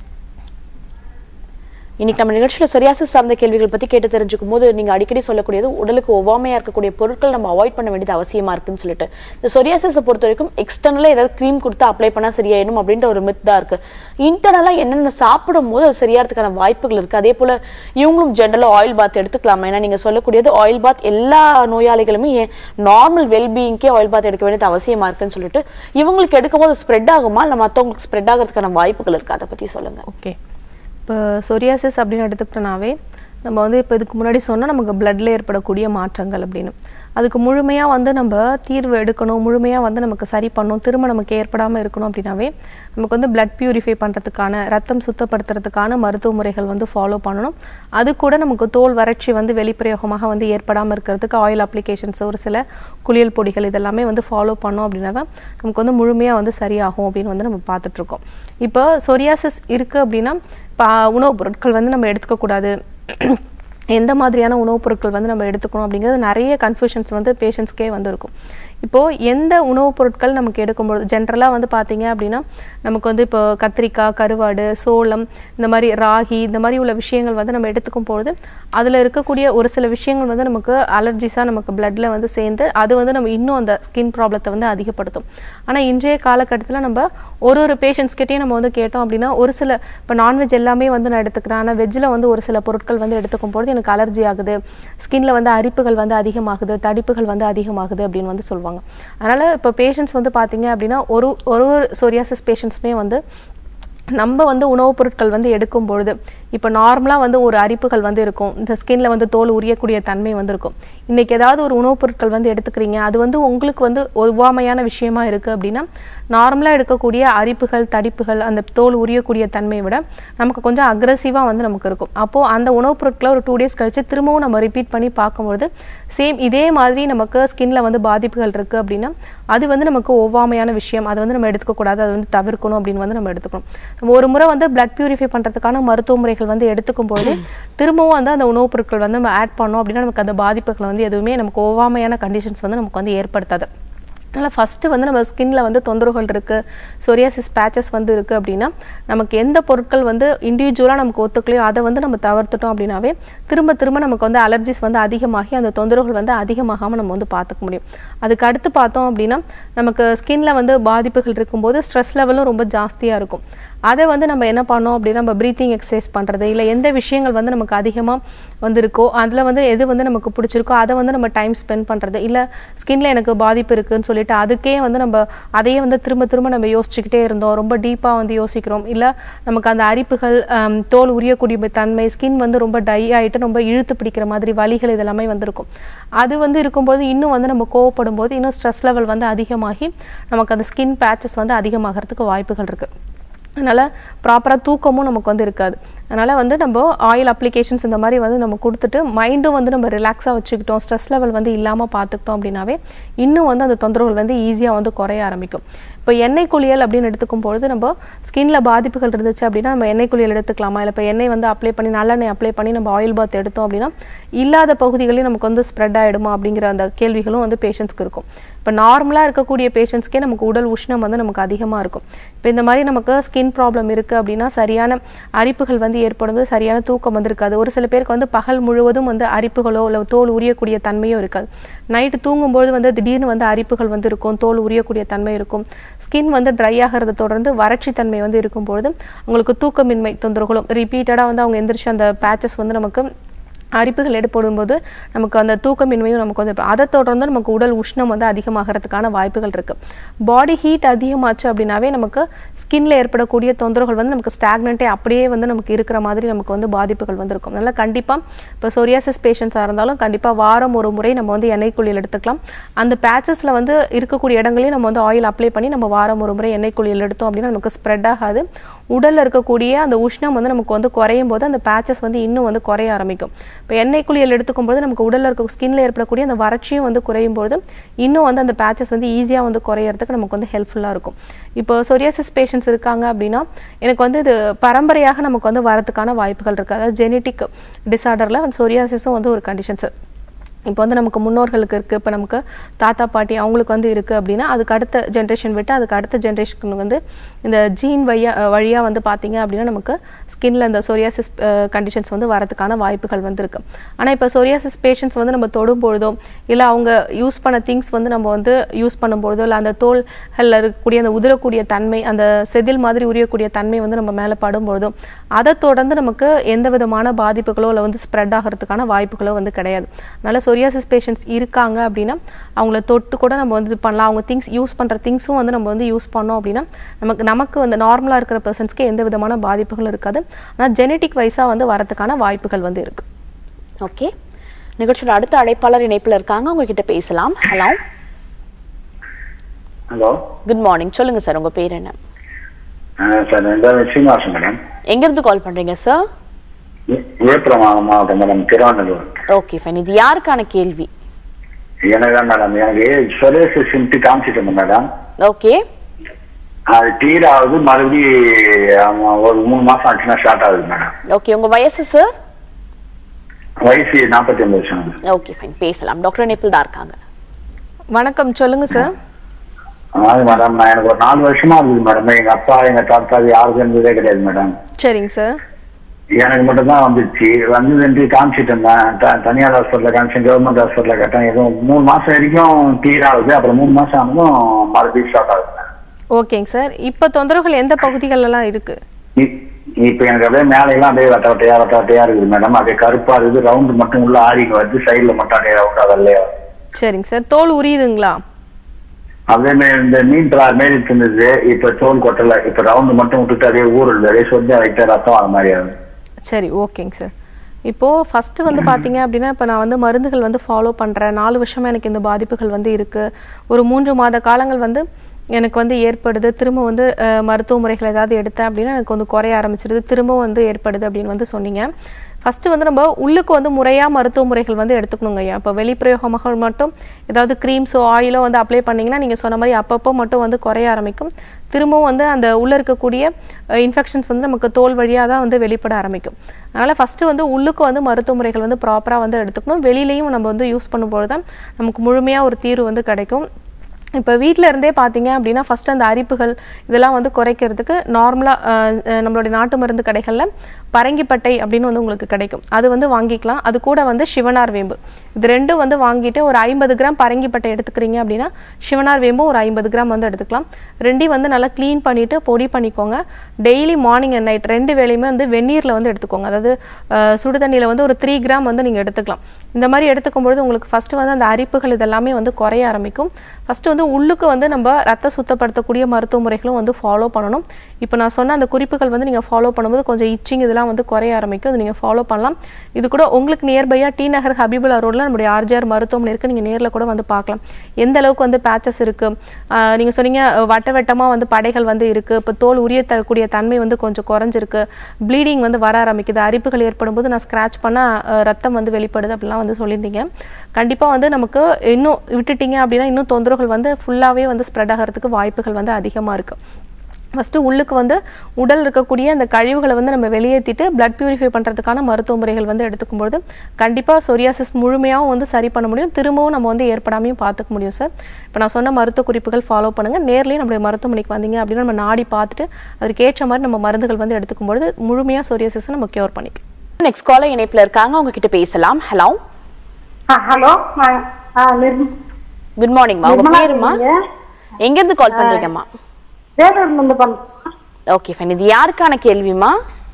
இன்னைக்கு நம்ம நிகழ்ச்சியில சொரியாசிஸ் சார்ந்த கேள்விகள் பத்தி கேட்டு தெரிஞ்சுக்கும் போது நீங்க அடிக்கடி சொல்லக்கூடியது உடலுக்கு ஒவ்வாமையா இருக்கக்கூடிய பொருட்கள் நம்ம அவாய்ட் பண்ண வேண்டியது அவசியமா இருக்குன்னு சொல்லிட்டு இந்த சொரியாசிஸை பொறுத்த வரைக்கும் எக்ஸ்டர்னலா ஏதாவது க்ரீம் கொடுத்து அப்ளை பண்ணா சரியாயிடும் அப்படின்ற ஒரு மித் தான் இருக்கு இன்டர்னலா என்னென்ன சாப்பிடும் போது அது சரியாறதுக்கான வாய்ப்புகள் இருக்கு அதே போல இவங்களும் ஜென்ரலா ஆயில் பாத் எடுத்துக்கலாமா ஏன்னா நீங்க சொல்லக்கூடியது ஆயில் பாத் எல்லா நோயாளிகளுமே நார்மல் வெல்பீயிங்கே ஆயில் பாத் எடுக்க வேண்டியது அவசியமா இருக்குன்னு சொல்லிட்டு இவங்களுக்கு எடுக்கும் போது ஸ்ப்ரெட் ஆகுமா இல்ல மத்தவங்களுக்கு ஸ்ப்ரெட் ஆகிறதுக்கான வாய்ப்புகள் இருக்கு அதை பத்தி சொல்லுங்க ஓகே இப்போ சொரியாசிஸ் அப்படின்னு எடுத்துக்கிட்டோனாவே நம்ம வந்து இப்போ இதுக்கு முன்னாடி சொன்னால் நமக்கு பிளட்ல ஏற்படக்கூடிய மாற்றங்கள் அப்படின்னு அதுக்கு முழுமையாக வந்து நம்ம தீர்வு எடுக்கணும் முழுமையாக வந்து நமக்கு சரி பண்ணணும் திரும்ப நமக்கு ஏற்படாமல் இருக்கணும் அப்படின்னாவே நமக்கு வந்து பிளட் பியூரிஃபை பண்ணுறதுக்கான ரத்தம் சுத்தப்படுத்துறதுக்கான மருத்துவ முறைகள் வந்து ஃபாலோ பண்ணணும் அது கூட நமக்கு தோல் வறட்சி வந்து வெளிப்பிரயோகமாக வந்து ஏற்படாமல் இருக்கிறதுக்கு ஆயில் அப்ளிகேஷன்ஸ் ஒரு சில குளியல் பொடிகள் இதெல்லாமே வந்து ஃபாலோ பண்ணோம் அப்படின்னா தான் நமக்கு வந்து முழுமையாக வந்து சரியாகும் அப்படின்னு வந்து நம்ம பார்த்துட்ருக்கோம் இப்போ சொரியாசிஸ் இருக்குது அப்படின்னா இப்போ உணவுப் பொருட்கள் வந்து நம்ம எடுத்துக்கக்கூடாது எந்த மாதிரியான உணவுப் பொருட்கள் வந்து நம்ம எடுத்துக்கணும் அப்படிங்கிறது நிறைய கன்ஃபியூஷன்ஸ் வந்து பேஷண்ட்ஸ்க்கே வந்து இருக்கும் இப்போ எந்த உணவுப் பொருட்கள் நமக்கு எடுக்கும்போது ஜென்ரலாக வந்து பார்த்தீங்க அப்படின்னா நமக்கு வந்து இப்போ கத்திரிக்காய் கருவாடு சோளம் இந்த மாதிரி ராகி இந்த மாதிரி உள்ள விஷயங்கள் வந்து நம்ம எடுத்துக்கும் பொழுது அதில் இருக்கக்கூடிய ஒரு சில விஷயங்கள் வந்து நமக்கு அலர்ஜிஸாக நமக்கு பிளட்ல வந்து சேர்ந்து அது வந்து நம்ம இன்னும் அந்த ஸ்கின் ப்ராப்ளத்தை வந்து அதிகப்படுத்தும் ஆனால் இன்றைய காலகட்டத்தில் நம்ம ஒரு ஒரு பேஷண்ட்ஸ்கிட்டையும் நம்ம வந்து கேட்டோம் அப்படின்னா ஒரு சில இப்போ நான்வெஜ் எல்லாமே வந்து நான் எடுத்துக்கிறேன் ஆனால் வெஜ்ஜில் வந்து ஒரு சில பொருட்கள் வந்து எடுத்துக்கும் பொழுது எனக்கு அலர்ஜி ஆகுது ஸ்கின்ல வந்து அரிப்புகள் வந்து அதிகமாகுது தடிப்புகள் வந்து அதிகமாகுது அப்படின்னு வந்து சொல்லுவாங்க அதனால் இப்போ பேஷண்ட்ஸ் வந்து பார்த்தீங்க அப்படின்னா ஒரு ஒரு ஒரு சொரியாசிஸ் பேஷண்ட்ஸுமே வந்து நம்ம வந்து உணவுப் பொருட்கள் வந்து எடுக்கும் பொழுது இப்போ நார்மலாக வந்து ஒரு அரிப்புகள் வந்து இருக்கும் இந்த ஸ்கின்ல வந்து தோல் உரியக்கூடிய தன்மை வந்து இருக்கும் இன்னைக்கு ஏதாவது ஒரு உணவுப் பொருட்கள் வந்து எடுத்துக்கிறீங்க அது வந்து உங்களுக்கு வந்து ஒவ்வாமையான விஷயமா இருக்கு அப்படின்னா நார்மலாக எடுக்கக்கூடிய அரிப்புகள் தடிப்புகள் அந்த தோல் உரியக்கூடிய தன்மையை விட நமக்கு கொஞ்சம் அக்ரஸிவாக வந்து நமக்கு இருக்கும் அப்போது அந்த உணவுப் பொருட்களை ஒரு டூ டேஸ் கழிச்சு திரும்பவும் நம்ம ரிப்பீட் பண்ணி பார்க்கும்பொழுது சேம் இதே மாதிரி நமக்கு ஸ்கின்ல வந்து பாதிப்புகள் இருக்கு அப்படின்னா அது வந்து நமக்கு ஒவ்வாமையான விஷயம் அதை வந்து நம்ம எடுத்துக்கக்கூடாது அதை வந்து தவிர்க்கணும் அப்படின்னு வந்து நம்ம எடுத்துக்கணும் நம்ம ஒரு முறை வந்து பிளட் பியூரிஃபை பண்ணுறதுக்கான மருத்துவ முறைகள் வந்து எடுத்துக்கும் பொழுது திரும்பவும் வந்து அந்த உணவுப் பொருட்கள் வந்து நம்ம ஆட் பண்ணோம் அப்படின்னா நமக்கு அந்த பாதிப்புகள் வந்து எதுவுமே நமக்கு ஒவ்வாமையான கண்டிஷன்ஸ் வந்து நமக்கு வந்து ஏற்படுத்தாது அதனால் ஃபஸ்ட்டு வந்து நம்ம ஸ்கின்ல வந்து தொந்தரவுகள் இருக்குது சொரியாசிஸ் பேச்சஸ் வந்து இருக்குது அப்படின்னா நமக்கு எந்த பொருட்கள் வந்து இண்டிவிஜுவலாக நமக்கு ஒத்துக்கலையோ அதை வந்து நம்ம தவிர்த்துட்டோம் அப்படின்னாவே திரும்ப திரும்ப நமக்கு வந்து அலர்ஜிஸ் வந்து அதிகமாகி அந்த தொந்தரவுகள் வந்து அதிகமாகாமல் நம்ம வந்து பார்த்துக்க முடியும் அதுக்கு அடுத்து பார்த்தோம் அப்படின்னா நமக்கு ஸ்கின்ல வந்து பாதிப்புகள் இருக்கும்போது ஸ்ட்ரெஸ் லெவலும் ரொம்ப ஜாஸ்தியாக இருக்கும் அதை வந்து நம்ம என்ன பண்ணோம் அப்படின்னா நம்ம ப்ரீத்திங் எக்ஸசைஸ் பண்ணுறது இல்லை எந்த விஷயங்கள் வந்து நமக்கு அதிகமாக வந்து இருக்கோ அதில் வந்து எது வந்து நமக்கு பிடிச்சிருக்கோ அதை வந்து நம்ம டைம் ஸ்பெண்ட் பண்ணுறது இல்லை ஸ்கின்ல எனக்கு பாதிப்பு இருக்குன்னு சொல்லிட்டு அதுக்கே வந்து நம்ம அதையே வந்து திரும்ப திரும்ப நம்ம யோசிச்சுக்கிட்டே இருந்தோம் ரொம்ப டீப்பாக வந்து யோசிக்கிறோம் இல்லை நமக்கு அந்த அரிப்புகள் ஆம், தோல் உரியக்கூடிய தன்மை ஸ்கின் வந்து ரொம்ப டை ஆகிட்டு ரொம்ப இழுத்து பிடிக்கிற மாதிரி வலிகள் இதெல்லாமே வந்திருக்கும் அது வந்து இருக்கும்போது இன்னும் வந்து நம்ம கோவப்படும் போது இன்னும் ஸ்ட்ரெஸ் லெவல் வந்து அதிகமாகி நமக்கு அந்த ஸ்கின் பேச்சஸ் வந்து அதிகமாகிறதுக்கு வாய்ப்புகள் இருக்குது அதனால் ப்ராப்பராக தூக்கமும் நமக்கு வந்து இருக்காது அதனால் வந்து நம்ம ஆயில் அப்ளிகேஷன்ஸ் இந்த மாதிரி வந்து நம்ம கொடுத்துட்டு மைண்டும் வந்து நம்ம ரிலாக்ஸாக வச்சுக்கிட்டோம் ஸ்ட்ரெஸ் லெவல் வந்து இல்லாமல் பார்த்துக்கிட்டோம் அப்படின்னாவே இன்னும் வந்து அந்த தொந்தரவுகள் வந்து ஈஸியாக வந்து குறைய ஆரம்பிக்கும் இப்போ எண்ணெய் குளியல் அப்படின்னு எடுத்துக்கும் பொழுது நம்ம ஸ்கின்ல பாதிப்புகள் இருந்துச்சு அப்படின்னா நம்ம எண்ணெய் குளியல் எடுத்துக்கலாமா இல்லை இப்போ எண்ணெய் வந்து அப்ளை பண்ணி நல்லெண்ணெய் அப்ளை பண்ணி நம்ம ஆயில் பாத் எடுத்தோம் அப்படின்னா இல்லாத பகுதிகளையும் நமக்கு வந்து ஸ்ப்ரெட் ஆகிடுமா அப்படிங்கிற அந்த கேள்விகளும் வந்து பேஷண்ட்ஸ்க்கு இருக்கும் இப்போ நார்மலாக இருக்கக்கூடிய பேஷண்ட்ஸ்க்கே நமக்கு உடல் உஷ்ணம் வந்து நமக்கு அதிகமாக இருக்கும் இப்போ இந்த மாதிரி நமக்கு ஸ்கின் ப்ராப்ளம் இருக்குது அப்படின்னா சரியான அரிப்புகள் வந்து ஏற்படுது சரியான தூக்கம் வந்து இருக்காது ஒரு சில பேருக்கு வந்து பகல் முழுவதும் வந்து அரிப்புகளோ இல்லை தோல் உரியக்கூடிய தன்மையோ இருக்காது நைட்டு தூங்கும்போது வந்து திடீர்னு வந்து அரிப்புகள் வந்து இருக்கும் தோல் உரியக்கூடிய தன்மை இருக்கும் ஸ்கின் வந்து ட்ரை ஆகிறத தொடர்ந்து வறட்சி தன்மை வந்து இருக்கும்பொழுது அவங்களுக்கு தூக்கமின்மை தொந்தரவுகளும் ரிப்பீட்டடாக வந்து அவங்க எந்திரிச்சு அந்த பேச்சஸ் வந்து நமக்கு அரிப்புகள் ஏற்படும்போது நமக்கு அந்த தூக்கமின்மையும் நமக்கு வந்து அதை தொடர்ந்து நமக்கு உடல் உஷ்ணம் வந்து அதிகமாகிறதுக்கான வாய்ப்புகள் இருக்கு பாடி ஹீட் அதிகமாச்சு அப்படின்னாவே நமக்கு ஸ்கின்ல ஏற்படக்கூடிய தொந்தரவுகள் வந்து நமக்கு ஸ்டாக்னண்ட்டே அப்படியே வந்து நமக்கு இருக்கிற மாதிரி நமக்கு வந்து பாதிப்புகள் வந்து இருக்கும் அதனால கண்டிப்பா இப்போ சொரியாசிஸ் பேஷண்ட்ஸாக இருந்தாலும் கண்டிப்பா வாரம் ஒரு முறை நம்ம வந்து எண்ணெய் குளியல் எடுத்துக்கலாம் அந்த பேச்சஸ்ல வந்து இருக்கக்கூடிய இடங்களையும் நம்ம வந்து ஆயில் அப்ளை பண்ணி நம்ம வாரம் ஒரு முறை எண்ணெய் குளியல் எடுத்தோம் அப்படின்னா நமக்கு ஸ்ப்ரெட் ஆகாது உடல்ல இருக்கக்கூடிய அந்த உஷ்ணம் வந்து நமக்கு வந்து குறையும் போது அந்த பேச்சஸ் வந்து இன்னும் வந்து குறைய ஆரம்பிக்கும் இப்போ எண்ணெய் குளியல் எடுத்துக்கும் போது நமக்கு உடல்ல இருக்க ஸ்கின்ல ஏற்படக்கூடிய அந்த வறட்சியும் வந்து குறையும் பொழுது இன்னும் வந்து அந்த பேச்சஸ் வந்து ஈஸியா வந்து குறையறதுக்கு நமக்கு வந்து ஹெல்ப்ஃபுல்லா இருக்கும் இப்போ சொரியாசிஸ் பேஷண்ட்ஸ் இருக்காங்க அப்படின்னா எனக்கு வந்து இது பரம்பரையாக நமக்கு வந்து வரதுக்கான வாய்ப்புகள் இருக்கு அதாவது ஜெனட்டிக் டிசார்டர்ல சொரியாசிஸும் வந்து ஒரு கண்டிஷன்ஸ் இப்போ வந்து நமக்கு முன்னோர்களுக்கு இருக்குது இப்போ நமக்கு தாத்தா பாட்டி அவங்களுக்கு வந்து இருக்குது அப்படின்னா அதுக்கு அடுத்த ஜென்ரேஷன் விட்டு அதுக்கு அடுத்த ஜென்ரேஷனுக்கு வந்து இந்த ஜீன் வழியா வழியாக வந்து பார்த்தீங்க அப்படின்னா நமக்கு ஸ்கின்ல இந்த சொரியாசிஸ் கண்டிஷன்ஸ் வந்து வரதுக்கான வாய்ப்புகள் வந்து இருக்கு ஆனால் இப்போ சொரியாசிஸ் பேஷண்ட்ஸ் வந்து நம்ம தொடும் பொழுதோ இல்லை அவங்க யூஸ் பண்ண திங்ஸ் வந்து நம்ம வந்து யூஸ் பண்ணும்பொழுதோ இல்லை அந்த தோல்களில் இருக்கக்கூடிய அந்த உதிரக்கூடிய தன்மை அந்த செதில் மாதிரி உரியக்கூடிய தன்மை வந்து நம்ம மேலே படும்பொழுதோ அதை தொடர்ந்து நமக்கு எந்த விதமான பாதிப்புகளோ இல்லை வந்து ஸ்ப்ரெட் ஆகிறதுக்கான வாய்ப்புகளோ வந்து கிடையாது அதனால சொரியாசிஸ் பேஷண்ட்ஸ் இருக்காங்க அப்படின்னா அவங்கள தொட்டு கூட நம்ம வந்து இது பண்ணலாம் அவங்க திங்ஸ் யூஸ் பண்ணுற திங்ஸும் வந்து நம்ம வந்து யூஸ் பண்ணோம் அப்படின்னா நமக்கு நமக்கு வந்து நார்மலாக இருக்கிற பர்சன்ஸ்க்கு எந்த விதமான பாதிப்புகளும் இருக்காது ஆனால் ஜெனட்டிக் வைஸாக வந்து வரதுக்கான வாய்ப்புகள் வந்து இருக்கு ஓகே நிகழ்ச்சியோட அடுத்த அழைப்பாளர் இணைப்புல இருக்காங்க அவங்க கிட்ட பேசலாம் ஹலோ ஹலோ குட் மார்னிங் சொல்லுங்க சார் உங்க பேர் என்ன சார் என் பேர் சீனிவாசன் மேடம் எங்க இருந்து கால் பண்றீங்க சார் வி- விழுப்புரம் மா- மாவட்டம் மேடம் திருவானூர் ஓகே ஃபைன் இது யாருக்கான கேள்வி எனக்கு தான் மேடம் எனக்கு சொலேசு சிம்டி காமிச்சிட்டேன் மேடம் ஓகே அது டீர் ஆகுது மறுபடியும் ஆமா, ஒரு மூணு மாசம் ஆச்சுன்னா ஸ்டார்ட் ஆகுது மேடம் ஓகே உங்க வயசு சார் வயசு நாற்பத்தி ஒன்பது வருஷம் மேடம். ஓகே ஃபைன் பேசலாம் டாக்டர் இணைப்பில் தான் இருக்காங்க வணக்கம் சொல்லுங்க சார் அதாவது மேடம் நான் எனக்கு ஒரு நாலு வருஷமா இருக்குது மேடம் எங்க அப்பா எங்க தாத்தா யாருக்கும் இருந்ததே கிடையாது மேடம் சரிங்க சார் எனக்கு மட்டும் தான் வந்துச்சு வந்ததுன்ட்டு காமிச்சிட்டு இருந்தேன் த- தனியார் ஹாஸ்பிட்டல்ல காமிச்சேன் கவர்மெண்ட் ஹாஸ்பிட்டல்ல கட்டேன் எதுவும் மூணு மாசம் வரைக்கும் கிளியர் ஆகுது அப்புறம் மூணு மாசம் ஆனதும் மறுபடியும் ஸ்டார்ட் ஆகுது ஓகேங்க சார் இப்போ தொந்தரவுகள் எந்த பகுதிகளெல்லாம் இருக்கு இ- இப்ப எனக்கு அப்படியே மேலையெல்லாம் அப்படியே வட்ட வட்டையா வட்ட வட்டையா இருக்குது மேடம் அப்படியே கருப்பா இருக்குது ரவுண்டு மட்டும் உள்ள ஆடிக்கு வருது சைடுல மட்டும் அப்படியே ரவுண்டா வெள்ளையா வருது. சரிங்க சார் தோல் உரியுதுங்களா அதே மாதிரி இந்த மீன் பிளா மாரி இருந்தது இப்ப தோல் கொட்டல இப்ப ரவுண்டு மட்டும் விட்டுட்டு அப்படியே ஊறுது அப்படியே சொல்லி லைட்டா ரத்தம் அது மாதிரி ஆகுது சரி ஓகேங்க சார் இப்போது ஃபஸ்ட்டு வந்து பார்த்தீங்க அப்படின்னா இப்போ நான் வந்து மருந்துகள் வந்து ஃபாலோ பண்ணுறேன் நாலு வருஷமாக எனக்கு இந்த பாதிப்புகள் வந்து இருக்குது ஒரு மூன்று மாத காலங்கள் வந்து எனக்கு வந்து ஏற்படுது திரும்ப வந்து அஹ், மருத்துவ முறைகள் ஏதாவது எடுத்தேன் அப்படின்னா எனக்கு வந்து குறைய ஆரம்பிச்சிருது திரும்ப வந்து ஏற்படுது அப்படின்னு வந்து சொன்னீங்க ஃபஸ்ட்டு வந்து நம்ம உள்ளுக்கு வந்து முறையாக மருத்துவ முறைகள் வந்து எடுத்துக்கணுங்க ஐயா இப்போ வெளிப்பிரயோகமாக மட்டும் ஏதாவது க்ரீம்ஸோ ஆயிலோ வந்து அப்ளை பண்ணிங்கன்னா நீங்கள் சொன்ன மாதிரி அப்பப்போ மட்டும் வந்து குறைய ஆரம்பிக்கும் திரும்பவும் வந்து அந்த உள்ளே இருக்கக்கூடிய இன்ஃபெக்ஷன்ஸ் வந்து நமக்கு தோல் வழியாக தான் வந்து வெளிப்பட ஆரம்பிக்கும் அதனால் ஃபஸ்ட்டு வந்து உள்ளுக்கு வந்து மருத்துவ முறைகள் வந்து ப்ராப்பராக வந்து எடுத்துக்கணும் வெளியிலையும் நம்ம வந்து யூஸ் பண்ணும்போது தான் நமக்கு முழுமையாக ஒரு தீர்வு வந்து கிடைக்கும் இப்போ வீட்டில் இருந்தே பார்த்தீங்க அப்படின்னா ஃபஸ்ட்டு அந்த அரிப்புகள் இதெல்லாம் வந்து குறைக்கிறதுக்கு நார்மலாக நம்மளுடைய நாட்டு மருந்து கடைகளில் பரங்கிப்பட்டை அப்படின்னு வந்து உங்களுக்கு கிடைக்கும் அது வந்து வாங்கிக்கலாம் அது கூட வந்து சிவனார் வேம்பு இது ரெண்டும் வந்து வாங்கிட்டு ஒரு ஐம்பது கிராம் பரங்கிப்பட்டை எடுத்துக்கிறீங்க அப்படின்னா சிவனார் வேம்பும் ஒரு ஐம்பது கிராம் வந்து எடுத்துக்கலாம் ரெண்டையும் வந்து நல்லா க்ளீன் பண்ணிவிட்டு பொடி பண்ணிக்கோங்க டெய்லி மார்னிங் அண்ட் நைட் ரெண்டு வேளையுமே வந்து வெந்நீரில் வந்து எடுத்துக்கோங்க அதாவது அஹ், சுடு தண்ணியில் வந்து ஒரு த்ரீ கிராம் வந்து நீங்கள் எடுத்துக்கலாம் இந்த மாதிரி எடுத்துக்கும் பொழுது உங்களுக்கு ஃபஸ்ட்டு வந்து அந்த அரிப்புகள் இதெல்லாமே வந்து குறைய ஆரம்பிக்கும் ஃபஸ்ட்டு வந்து உள்ளுக்கு வந்து நம்ம ரத்த சுத்தப்படுத்தக்கூடிய மருத்துவ முறைகளும் வந்து ஃபாலோ பண்ணணும் இப்போ நான் சொன்ன அந்த குறிப்புகள் வந்து நீங்கள் ஃபாலோ பண்ணும்போது கொஞ்சம் இச்சிங் இதெல்லாம் வந்து குறைய ஆரம்பிக்கும் இது நீங்கள் ஃபாலோ பண்ணலாம் இது கூட உங்களுக்கு நியர்பையாக டி நகர் ஹபிபுல்லா ரோட்டில் நம்முடைய ஆர்ஜிஆர் மருத்துவமனை இருக்குது நீங்கள் நேரில் கூட வந்து பார்க்கலாம் எந்த அளவுக்கு வந்து பேச்சஸ் இருக்குது நீங்கள் சொன்னீங்க அஹ், வட்ட வட்டமாக வந்து படைகள் வந்து இருக்குது இப்போ தோல் உரிய தரக்கூடிய தன்மை வந்து கொஞ்சம் குறைஞ்சிருக்கு ப்ளீடிங் வந்து வர ஆரம்பிக்குது அரிப்புகள் ஏற்படும் போது நான் ஸ்க்ராட்ச் பண்ணால் ரத்தம் வந்து வெளிப்படுது அப்படிலாம் வந்து சொல்லியிருந்தீங்க கண்டிப்பாக வந்து நமக்கு இன்னும் விட்டுட்டீங்க அப்படின்னா இன்னும் தொந்தரவுகள் வந்து ஃபுல்லாகவே வந்து ஸ்ப்ரெட் ஆகிறதுக்கு வாய்ப்புகள் வந்து அதிகமாக இருக்குது ஃபஸ்ட்டு உள்ளுக்கு வந்து உடல் இருக்கக்கூடிய அந்த கழிவுகளை வந்து நம்ம வெளியேற்றிட்டு பிளட் பியூரிஃபை பண்ணுறதுக்கான மருத்துவ முறைகள் வந்து எடுத்துக்கும்பொழுது கண்டிப்பாக சொரியாசிஸ் முழுமையாகவும் வந்து சரி பண்ண முடியும் திரும்பவும் நம்ம வந்து ஏற்படாமையும் பார்த்துக்க முடியும் சார் இப்போ நான் சொன்ன மருத்துவ குறிப்புகள் ஃபாலோ பண்ணுங்கள் நேர்லேயே நம்மளுடைய மருத்துவமனைக்கு வந்தீங்க அப்படின்னா நம்ம நாடி பார்த்துட்டு அதற்கு ஏற்ற மாதிரி நம்ம மருந்துகள் வந்து எடுத்துக்கும்பொழுது முழுமையாக சொரியாசிஸை நம்ம க்யூர் பண்ணிக்கலாம் நெக்ஸ்ட் காலர் இணைப்புல இருக்காங்க அவங்க கிட்ட பேசலாம் ஹலோ ஹலோ குட் மார்னிங்மா உங்க பேருமா எங்க இருந்து கால் பண்றீங்கம்மா வேலூர்ல இருந்து பண்றேன் ஓகே ஃபைன் இது யாருக்கான கேள்விமா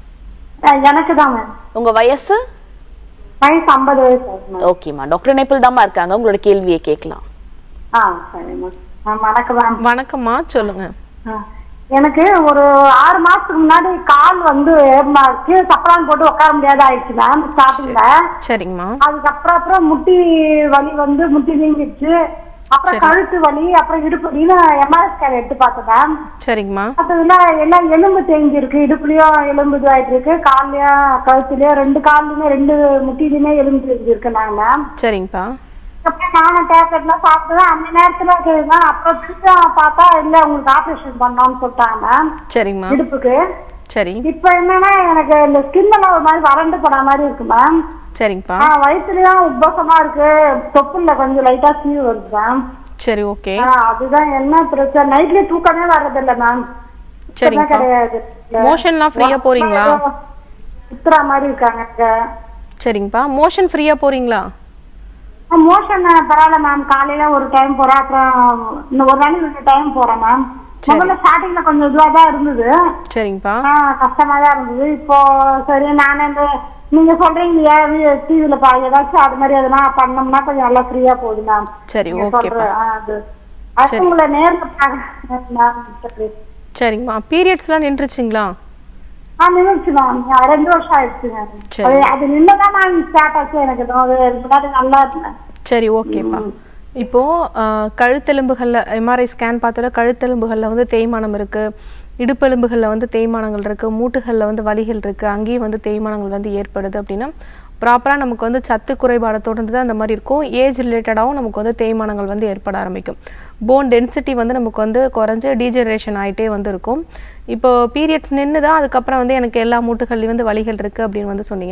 எனக்கு தான் மேம் உங்க வயசு வயசு ஐம்பது வயசு ஆகுது மேம் ஓகேம்மா டாக்டர் இணைப்பில் தாம்மா இருக்காங்க உங்களோட கேள்வியை கேட்கலாம் ஆ சரி மேம் ஆ, வணக்கம் மேம் வணக்கம்மா சொல்லுங்கள் ஆ, எனக்கு ஒரு ஆறு மாசத்துக்கு முன்னாடி கால் வந்து ம- கீழே சப்பலான் போட்டு உட்கார முடியாத ஆயிடுச்சு மேம் ஸ்டார்டிங்ல சரிங்கம்மா அதுக்கப்புறம் அப்புறம் முட்டி வலி வந்து முட்டி நீங்கிடுச்சு அப்புறம் கழுத்து வலி அப்புறம் இடுப்பு வலின்னு எம்ஆர்ஐ ஸ்கேன் எடுத்து பார்த்தேன் மேம் சரிங்கம்மா மற்றதுல எல்லாம் எலும்பு தேங்கி இருக்கு இடுப்புலயும் எலும்பு இதுவாயிட்டு இருக்கு கால்லயும் கழுத்துலயும் ரெண்டு கால்லயுமே ரெண்டு முட்டிலுமே எலும்பு தேங்கி இருக்கு நாங்க மேம் சரிங்கப்பா அப்புறம் நானும் டேப்லெட்லாம் சாப்பிட்டுதான் அந்த நேரத்துல கேக்குதான் அப்புறம் திரும்ப பார்த்தா இல்ல உங்களுக்கு ஆபரேஷன் பண்ணலாம்னு சொல்லிட்டாங்க மேம் சரிங்கம்மா இடுப்புக்கு சரி இப்ப என்னன்னா எனக்கு இந்த ஸ்கின் எல்லாம் ஒரு மாதிரி வறண்டு போன மாதிரி இருக்கு மேம் சரிங்கப்பா ஆஹ் வயிற்றுலயும் உப்பசமா இருக்கு தொப்புல கொஞ்சம் லைட்டா சீவு வருது மேம் சரி ஓகே ஆஹ் அதுதான் என்ன பிரச்சனை நைட்லயே தூக்கமே வர்றதில்ல மேம் சரிங்கப்பா கிடையாது மோஷன்லாம் ஃப்ரீயா போறீங்களா சுத்துற மாதிரி இருக்காங்க எனக்கு சரிங்கப்பா மோஷன் ஃப்ரீயா போறீங்களா மோஷன் பரவாயில்ல மேம் காலையில ஒரு டைம் போறேன் அப்புறம் இன்னும் ஒரு நாளைக்கு ரெண்டு டைம் போறேன் மேம் சரி. முதல்ல ஸ்டார்டிங்ல கொஞ்சம் இதுவா தான் இருந்தது சரிங்கப்பா ஆஹ் கஷ்டமா தான் இருந்தது இப்போ சரி நானே இந்த நீங்க சொல்றீங்க டிவில பா ஏதாச்சும் அது மாதிரி எதனா பண்ணோம்னா கொஞ்சம் நல்லா ஃப்ரீயா போகுது மேம் சரி நீங்க ஓகேப்பா சொல்ற, ஆ, அது அது உங்களை நேர்ல பாக்க- மேம் சரி. சரிங்கம்மா பீரியட்ஸ்லாம் நின்றுச்சுங்களா ஆ நின்றுச்சு மேம் ரெண்டு வருஷம் ஆயிடுச்சுங்க சரி. அது அது நின்னதான் மேம் ஸ்டார்ட் ஆச்சு எனக்கு இது முன்னாடி நல்லா இருந்தேன் சரி ஓகேப்பா இப்போ ஆஹ், கழுத்தெலும்புகள்ல எம்ஆர்ஐ ஸ்கேன் பார்த்ததுல கழுத்தெலும்புகள்ல வந்து தேய்மானம் இருக்கு இடுப்பெலும்புகள்ல வந்து தேய்மானங்கள் இருக்கு மூட்டுகள்ல வந்து வலிகள் இருக்கு அங்கேயும் வந்து தேய்மானங்கள் வந்து ஏற்படுது அப்படின்னா ப்ராப்பராக நமக்கு வந்து சத்து குறைபாடை தொடர்ந்து தான் அந்த மாதிரி இருக்கும் ஏஜ் ரிலேட்டடாகவும் நமக்கு வந்து தேய்மானங்கள் வந்து ஏற்பட ஆரம்பிக்கும் போன் டென்சிட்டி வந்து நமக்கு வந்து குறைஞ்சு டீஜெனரேஷன் ஆகிட்டே வந்து இருக்கும் இப்போ பீரியட்ஸ் நின்று தான் அதுக்கப்புறம் வந்து எனக்கு எல்லா மூட்டுகள்லையும் வந்து வலிகள் இருக்குது அப்படின்னு வந்து சொன்னீங்க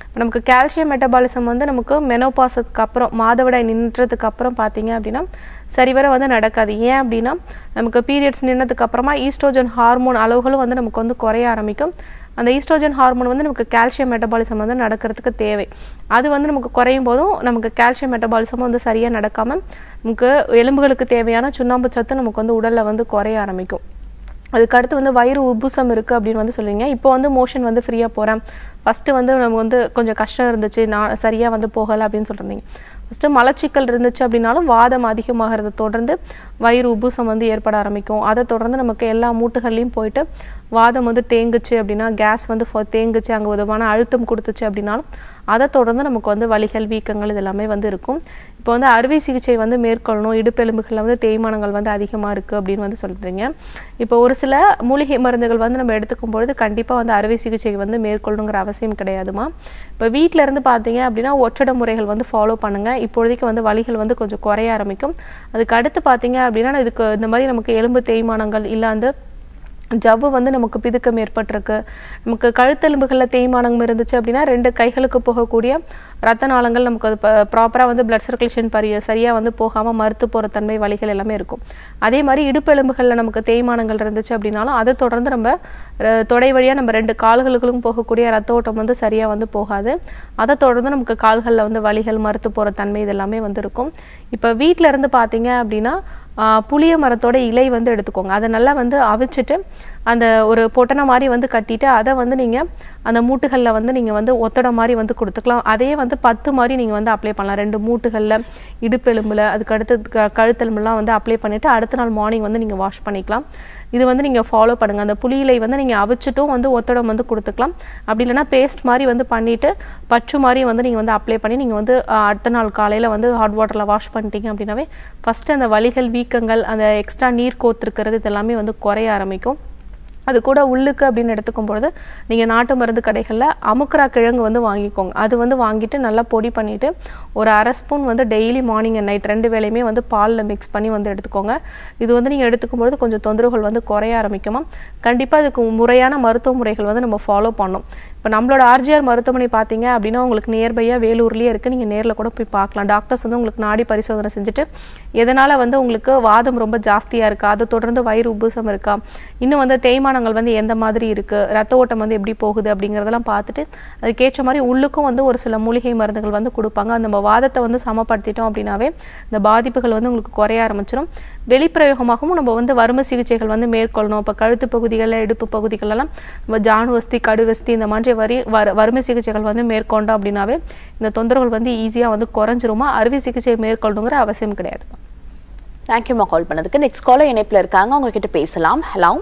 இப்போ நமக்கு கால்சியம் மெட்டபாலிசம் வந்து நமக்கு மெனோபாசத்துக்கு அப்புறம் மாதவிடாய் நின்றதுக்கு அப்புறம் பார்த்தீங்க அப்படின்னா சரிவர வந்து நடக்காது ஏன் அப்படின்னா நமக்கு பீரியட்ஸ் நின்னதுக்கு அப்புறமா ஈஸ்ட்ரோஜன் ஹார்மோன் அளவுகளும் வந்து நமக்கு வந்து குறைய ஆரம்பிக்கும் அந்த ஈஸ்ட்ரோஜன் ஹார்மோன் வந்து நமக்கு கால்சியம் மெட்டபாலிசம் வந்து நடக்கிறதுக்கு தேவை அது வந்து நமக்கு குறையும் போதும் நமக்கு கால்சியம் மெட்டபாலிசம் வந்து சரியாக நடக்காமல் நமக்கு எலும்புகளுக்கு தேவையான சுண்ணாம்பு சத்து நமக்கு வந்து உடலில் வந்து குறைய ஆரம்பிக்கும் அதுக்கு அடுத்து வந்து வயிறு உப்புசம் இருக்குது அப்படின்னு வந்து சொல்லுவீங்க இப்போ வந்து மோஷன் வந்து ஃப்ரீயாக போகிறேன் ஃபஸ்ட்டு வந்து நம்ம வந்து கொஞ்சம் கஷ்டம் இருந்துச்சு நான் சரியாக வந்து போகலை அப்படின்னு சொல்லியிருந்தீங்க ஃபஸ்ட்டு மலச்சிக்கல் இருந்துச்சு அப்படின்னாலும் வாதம் அதிகமாகிறத தொடர்ந்து வயிறு உப்புசம் வந்து ஏற்பட ஆரம்பிக்கும் அதை தொடர்ந்து நமக்கு எல்லா மூட்டுகள்லையும் போயிட்டு வாதம் வந்து தேங்குச்சு அப்படின்னா கேஸ் வந்து ஃப- தேங்குச்சு அங்கே விதமான அழுத்தம் கொடுத்துச்சு அப்படின்னாலும் அதை தொடர்ந்து நமக்கு வந்து வலிகள் வீக்கங்கள் இது எல்லாமே வந்து இருக்கும் இப்போ வந்து அறுவை சிகிச்சை வந்து மேற்கொள்ளணும் இடுப்பெலும்புகளில் வந்து தேய்மானங்கள் வந்து அதிகமாக இருக்குது அப்படின்னு வந்து சொல்கிறீங்க இப்போ ஒரு சில மூலிகை மருந்துகள் வந்து நம்ம எடுத்துக்கும் பொழுது கண்டிப்பாக வந்து அறுவை சிகிச்சை வந்து மேற்கொள்ளணுங்கிற அவசியம் கிடையாதுமா இப்போ வீட்டில் இருந்து பார்த்தீங்க அப்படின்னா ஒற்றட முறைகள் வந்து ஃபாலோ பண்ணுங்கள் இப்பொழுதைக்கு வந்து வலிகள் வந்து கொஞ்சம் குறைய ஆரம்பிக்கும் அதுக்கு அடுத்து பார்த்தீங்க அப்படின்னா இதுக்கு இந்த மாதிரி நமக்கு எலும்பு தேய்மானங்கள் இல்லை அந்த ஜவ்வு வந்து நமக்கு பிதுக்கம் ஏற்பட்டிருக்கு நமக்கு கழுத்தெலும்புகளில் தேய்மானம் இருந்துச்சு அப்படின்னா ரெண்டு கைகளுக்கு போகக்கூடிய ரத்த நாளங்கள் நமக்கு அது ப்ராப்பராக வந்து பிளட் சர்க்குலேஷன் பரிய சரியாக வந்து போகாமல் மறுத்து போகிற தன்மை வலிகள் எல்லாமே இருக்கும் அதே மாதிரி இடுப்பெலும்புகளில் நமக்கு தேய்மானங்கள் இருந்துச்சு அப்படின்னாலும் அதை தொடர்ந்து நம்ம அஹ், தொடை வழியாக நம்ம ரெண்டு கால்களுக்கும் போகக்கூடிய ரத்த ஓட்டம் வந்து சரியாக வந்து போகாது அதை தொடர்ந்து நமக்கு கால்களில் வந்து வலிகள் மறுத்து போகிற தன்மை இது எல்லாமே வந்து இருக்கும் இப்போ வீட்டில் இருந்து பார்த்தீங்க அப்படின்னா ஆஹ் புளிய மரத்தோட இலை வந்து எடுத்துக்கோங்க அதை நல்லா வந்து அவிச்சிட்டு அந்த ஒரு பொட்டனை மாதிரி வந்து கட்டிட்டு அதை வந்து நீங்கள் அந்த மூட்டுகளில் வந்து நீங்கள் வந்து ஒத்தட மாதிரி வந்து கொடுத்துக்கலாம் அதே வந்து பத்து மாதிரி நீங்கள் வந்து அப்ளை பண்ணலாம் ரெண்டு மூட்டுகளில் இடுப்பெலும்பில் அதுக்கு அடுத்து க கழுத்தெலும்புலாம் வந்து அப்ளை பண்ணிவிட்டு அடுத்த நாள் மார்னிங் வந்து நீங்கள் வாஷ் பண்ணிக்கலாம் இது வந்து நீங்கள் ஃபாலோ பண்ணுங்கள் அந்த புளி இலை வந்து நீங்கள் அவிச்சிட்டும் வந்து ஒத்தடம் வந்து கொடுத்துக்கலாம் அப்படி இல்லைன்னா பேஸ்ட் மாதிரி வந்து பண்ணிவிட்டு பச்சு மாதிரி வந்து நீங்கள் வந்து அப்ளை பண்ணி நீங்கள் வந்து ஆஹ், அடுத்த நாள் காலையில் வந்து ஹாட் வாட்டரில் வாஷ் பண்ணிட்டீங்க அப்படின்னாவே ஃபஸ்ட்டு அந்த வலிகள் வீக்கங்கள் அந்த எக்ஸ்ட்ரா நீர் கோர்த்துருக்கிறது இது எல்லாமே வந்து குறைய ஆரம்பிக்கும் அது கூட உள்ளுக்கு அப்படின்னு எடுத்துக்கும் பொழுது நீங்கள் நாட்டு மருந்து கடைகளில் அமுக்குரா கிழங்கு வந்து வாங்கிக்கோங்க அது வந்து வாங்கிட்டு நல்லா பொடி பண்ணிவிட்டு ஒரு அரை ஸ்பூன் வந்து டெய்லி மார்னிங் அண்ட் நைட் ரெண்டு வேளையுமே வந்து பாலில் மிக்ஸ் பண்ணி வந்து எடுத்துக்கோங்க இது வந்து நீங்கள் எடுத்துக்கும் பொழுது கொஞ்சம் தொந்தரவுகள் வந்து குறைய ஆரம்பிக்குமா கண்டிப்பாக இதுக்கு முறையான மருத்துவ முறைகள் வந்து நம்ம ஃபாலோ பண்ணணும் இப்போ நம்மளோட ஆர்ஜிஆர் மருத்துவமனை பார்த்தீங்க அப்படின்னா உங்களுக்கு நியர்பையாக வேலூர்லேயே இருக்குது நீங்கள் நேரில் கூட போய் பார்க்கலாம் டாக்டர்ஸ் வந்து உங்களுக்கு நாடி பரிசோதனை செஞ்சுட்டு எதனால் வந்து உங்களுக்கு வாதம் ரொம்ப ஜாஸ்தியாக இருக்கா அதை தொடர்ந்து வயிறு உப்புசம் இருக்கா இன்னும் வந்து தேய்மானங்கள் வந்து எந்த மாதிரி இருக்குது ரத்த ஓட்டம் வந்து எப்படி போகுது அப்படிங்கிறதெல்லாம் பார்த்துட்டு அதுக்கேற்ற மாதிரி உள்ளுக்கும் வந்து ஒரு சில மூலிகை மருந்துகள் வந்து கொடுப்பாங்க அந்த நம்ம வாதத்தை வந்து சமப்படுத்திட்டோம் அப்படின்னாவே இந்த பாதிப்புகள் வந்து உங்களுக்கு குறைய ஆரம்பிச்சிடும் வெளிப்பிரயோகமாகவும் நம்ம வந்து வறுமை சிகிச்சைகள் வந்து மேற்கொள்ளணும் இப்போ கழுத்து பகுதிகளில் இடுப்பு பகுதிகளெல்லாம் நம்ம ஜானுவஸ்தி கடுவஸ்தி இந்த மாதிரி வரி வரு வறுமை சிகிச்சைகள் வந்து மேற்கொண்டோம் அப்படின்னாவே இந்த தொந்தரவுகள் வந்து ஈஸியாக வந்து குறைஞ்சிருமா அறுவை சிகிச்சை மேற்கொள்ளணுங்கிற அவசியம் கிடையாது தேங்க்யூமா கால் பண்ணதுக்கு நெக்ஸ்ட் காலர் இணைப்புல இருக்காங்க அவங்க கிட்ட பேசலாம் ஹலோ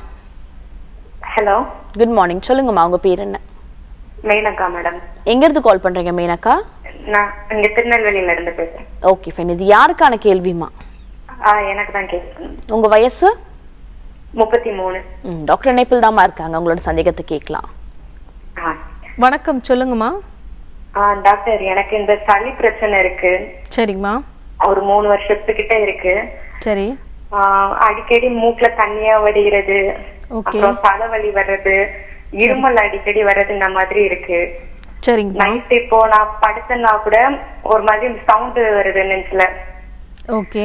ஹலோ குட் மார்னிங் சொல்லுங்கம்மா உங்க பேர் என்ன மேனகா மேடம் எங்க இருந்து கால் பண்றீங்க மீனக்கா நான் இங்க திருநெல்வேலியில இருந்து பேசுறேன் ஓகே ஃபைன் இது யாருக்கான கேள்விமா ஆ, எனக்கு தான் கேட்கணும் உங்க வயசு முப்பத்தி மூணு ம், டாக்டர் இணைப்பில் தாம்மா இருக்காங்க உங்களோட சந்தேகத்தை கேட்கலாம் ஆ. வணக்கம் சொல்லுங்கம்மா ஆ, டாக்டர் எனக்கு இந்த சளி பிரச்சனை இருக்கு சரிங்கம்மா ஒரு மூணு வருஷத்துக்கிட்ட இருக்கு சரி ஆ, அடிக்கடி மூக்குல தண்ணியா வடிகிறது ஓகே அப்புறம் தலைவலி வர்றது இருமல் அடிக்கடி வர்றது இந்த மாதிரி இருக்கு சரிங்கம்மா நைட் இப்போ நான் படுத்தேன்னா கூட ஒரு மாதிரி சவுண்ட் வருது நெஞ்சில ஓகே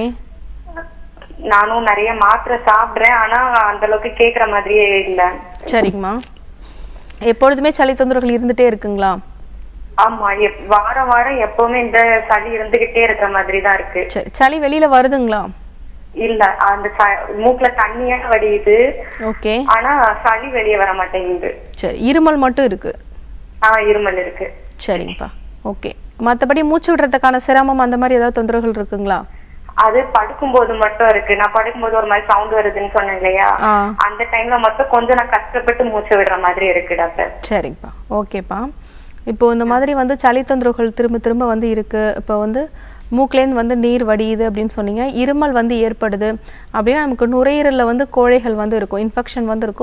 நானும் நிறைய மாத்திரை சாப்பிடுறேன் ஆனா அந்த அளவுக்கு கேக்குற மாதிரியே இல்ல சரிங்கம்மா எப்பொழுதுமே சளி தொந்தரவுகள் இருந்துட்டே இருக்குங்களா ஆமா எப்- வாரம் வாரம் எப்பவுமே இந்த சளி இருந்துகிட்டே இருக்கிற மாதிரி தான் இருக்கு சரி சளி வெளியில வருதுங்களா இல்ல அந்த ச- மூக்குல தண்ணியா வடியுது ஓகே ஆனா சளி வெளியே வர மாட்டேங்குது சரி இருமல் மட்டும் இருக்கு ஆஹ் இருமல் இருக்கு சரிங்கப்பா ஓகே மற்றபடி மூச்சு விடுறதுக்கான சிரமம் அந்த மாதிரி ஏதாவது தொந்தரவுகள் இருக்குங்களா அது படுக்கும்போது மட்டும் இருக்கு நான் படுக்கும்போது ஒரு மாதிரி சவுண்ட் வருதுன்னு சொன்னேன் இல்லையா ஆ அந்த டைம்ல மட்டும் கொஞ்சம் நான் கஷ்டப்பட்டு மூச்சு விடுற மாதிரி இருக்கு டாக்டர் சரிங்கப்பா ஓகேப்பா இப்போ இந்த மாதிரி வந்து சளி தொந்தரவுகள் திரும்ப திரும்ப வந்து இருக்கு இப்போ வந்து மூக்குலேருந்து வந்து நீர் வடியுது அப்படின்னு சொன்னீங்க இருமல் வந்து ஏற்படுது அப்படின்னா நமக்கு நுரையீரலில் வந்து கோழைகள் வந்து இருக்கும் இன்ஃபெக்ஷன் வந்து இருக்கும்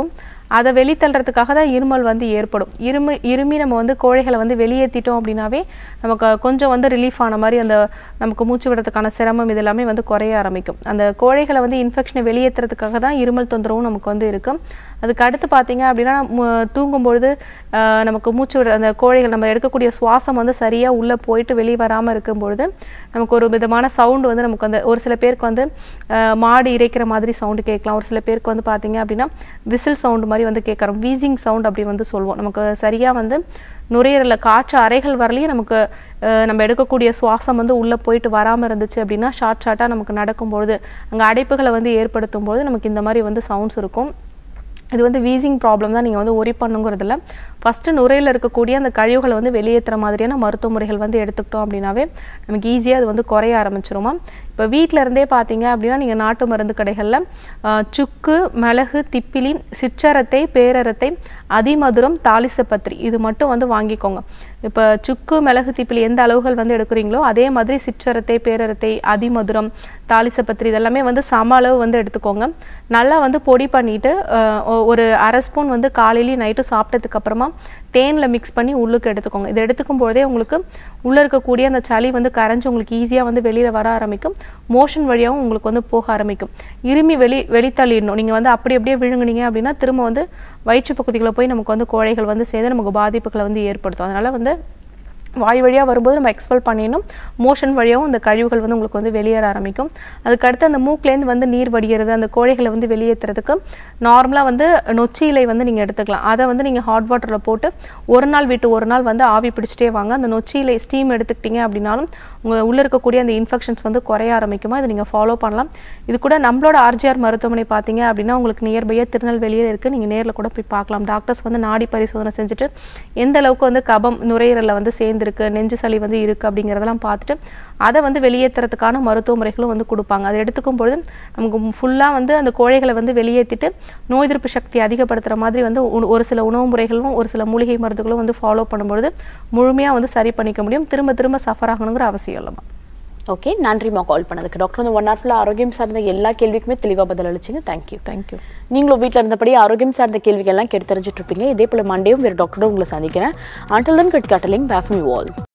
அதை வெளித்தள்ளுறதுக்காக தான் இருமல் வந்து ஏற்படும் இருமி இருமி நம்ம வந்து கோழைகளை வந்து வெளியேற்றிட்டோம் அப்படின்னாவே நமக்கு கொஞ்சம் வந்து ரிலீஃப் ஆன மாதிரி அந்த நமக்கு மூச்சு விடுறதுக்கான சிரமம் இது எல்லாமே வந்து குறைய ஆரம்பிக்கும் அந்த கோழைகளை வந்து இன்ஃபெக்ஷனை வெளியேற்றுறதுக்காக தான் இருமல் தொந்தரவும் நமக்கு வந்து இருக்கும் அதுக்கு அடுத்து பார்த்தீங்க அப்படின்னா மு- தூங்கும்பொழுது ஆஹ், நமக்கு மூச்சு விட அந்த கோழைகள் நம்ம எடுக்கக்கூடிய சுவாசம் வந்து சரியாக உள்ளே போயிட்டு வெளியே வராமல் இருக்கும் பொழுது நமக்கு ஒரு விதமான சவுண்டு வந்து நமக்கு அந்த ஒரு சில பேருக்கு வந்து ஆஹ், மாடு இறைக்கிற மாதிரி சவுண்டு கேட்கலாம் ஒரு சில பேருக்கு வந்து பார்த்தீங்க அப்படின்னா விசில் சவுண்டு மாதிரி வந்து கேட்குறோம் வீசிங் சவுண்ட் அப்படி வந்து சொல்லுவோம் நமக்கு சரியாக வந்து நுரையீரலில் காற்று அறைகள் வரலையும் நமக்கு அஹ், நம்ம எடுக்கக்கூடிய சுவாசம் வந்து உள்ளே போயிட்டு வராமல் இருந்துச்சு அப்படின்னா ஷார்ட் ஷார்ட்டாக நமக்கு நடக்கும்பொழுது அங்கே அடைப்புகளை வந்து ஏற்படுத்தும் பொழுது நமக்கு இந்த மாதிரி வந்து சவுண்ட்ஸ் இருக்கும் இது வந்து வீசிங் ப்ராப்ளம் தான் நீங்கள் வந்து ஒரி பண்ணுங்கிறதுல ஃபஸ்ட்டு நுரையில் இருக்கக்கூடிய அந்த கழிவுகளை வந்து வெளியேற்றுற மாதிரியான மருத்துவ முறைகள் வந்து எடுத்துக்கிட்டோம் அப்படின்னாவே நமக்கு ஈஸியாக அது வந்து குறைய ஆரம்பிச்சிருமா இப்போ வீட்டில் இருந்தே பார்த்தீங்க அப்படின்னா நீங்கள் நாட்டு மருந்து கடைகளில் சுக்கு மிளகு திப்பிலி சிற்றரத்தை பேரரத்தை அதிமதுரம் தாலிசப்பத்திரி இது மட்டும் வந்து வாங்கிக்கோங்க இப்போ சுக்கு மிளகு திப்பிலி எந்த அளவுகள் வந்து எடுக்கிறீங்களோ அதே மாதிரி சிற்றரத்தை பேரரத்தை அதிமதுரம் தாலிசப்பத்திரி இதெல்லாமே வந்து சம அளவு வந்து எடுத்துக்கோங்க நல்லா வந்து பொடி பண்ணிட்டு அஹ், ஒ- ஒரு அரை ஸ்பூன் வந்து காலையிலையும் நைட்டும் சாப்பிட்டதுக்கு அப்புறமா தேனில் மிக்ஸ் பண்ணி உள்ளுக்கு எடுத்துக்கோங்க இது எடுத்துக்கும் பொழுதே உங்களுக்கு உள்ளே இருக்கக்கூடிய அந்த சளி வந்து கரைஞ்சு உங்களுக்கு ஈஸியாக வந்து வெளியில் வர ஆரம்பிக்கும் மோஷன் வழியாகவும் உங்களுக்கு வந்து போக ஆரம்பிக்கும் இருமி வெளி வெளித்தள்ளிடணும் நீங்கள் வந்து அப்படி அப்படியே விழுங்குனீங்க அப்படின்னா திரும்ப வந்து வயிற்று பகுதிகளை போய் நமக்கு வந்து கோழைகள் வந்து சேர்ந்து நமக்கு பாதிப்புகளை வந்து ஏற்படுத்தும் அதனால் வந்து வாய் வழியாக வரும்போது நம்ம எக்ஸ்பெல் பண்ணிடணும் மோஷன் வழியாகவும் இந்த கழிவுகள் வந்து உங்களுக்கு வந்து வெளியேற ஆரம்பிக்கும் அதுக்கடுத்து அந்த மூக்குலேருந்து வந்து நீர் வடிகிறது அந்த கோழைகளை வந்து வெளியேற்றுறதுக்கு நார்மலாக வந்து நொச்சி இலை வந்து நீங்கள் எடுத்துக்கலாம் அதை வந்து நீங்கள் ஹாட் வாட்டரில் போட்டு ஒரு நாள் விட்டு ஒரு நாள் வந்து ஆவி பிடிச்சிட்டே வாங்க அந்த நொச்சி இலை ஸ்டீம் எடுத்துக்கிட்டீங்க அப்படின்னாலும் உங்கள் உள்ளே இருக்கக்கூடிய அந்த இன்ஃபெக்ஷன்ஸ் வந்து குறைய ஆரம்பிக்குமா இதை நீங்கள் ஃபாலோ பண்ணலாம் இது கூட நம்மளோட ஆர்ஜிஆர் மருத்துவமனை பார்த்தீங்க அப்படின்னா உங்களுக்கு நியர்பையாக திருநெல்வேலியில் இருக்குது நீங்கள் நேரில் கூட போய் பார்க்கலாம் டாக்டர்ஸ் வந்து நாடி பரிசோதனை செஞ்சுட்டு எந்த அளவுக்கு வந்து கபம் நுரையீரலில் வந்து சேர்ந்துருக்கு நெஞ்சு சளி வந்து இருக்குது அப்படிங்கிறதெல்லாம் பார்த்துட்டு அதை வந்து வெளியேற்றுறதுக்கான மருத்துவ முறைகளும் வந்து கொடுப்பாங்க அதை எடுத்துக்கும் பொழுது நமக்கு ஃபுல்லாக வந்து அந்த கோழைகளை வந்து வெளியேற்றிட்டு நோய் எதிர்ப்பு சக்தி அதிகப்படுத்துகிற மாதிரி வந்து உண- ஒரு சில உணவு முறைகளும் ஒரு சில மூலிகை மருந்துகளும் வந்து ஃபாலோ பண்ணும்பொழுது முழுமையாக வந்து சரி பண்ணிக்க முடியும் திரும்ப திரும்ப சஃபர் ஆகணுங்கிற அவசியம் இல்லைம்மா ஓகே நன்றிம்மா கால் பண்ணதுக்கு டாக்டர் வந்து ஒன் ஹவர் ஃபுல்லாக ஆரோக்கியம் சார்ந்த எல்லா கேள்விக்குமே தெளிவாக பதில் அளிச்சிங்க தேங்க்யூ தேங்க்யூ நீங்களும் வீட்டில் இருந்தபடி ஆரோக்கியம் சார்ந்த கேள்விகள்லாம் கேட்டு தெரிஞ்சுட்டு இருப்பீங்க இதே போல் மண்டேயும் வேறு டாக்டரோட உங்களை சந்திக்கிறேன் அண்டல் தன் கட் கட்டலிங் பேஃப் மீ வால்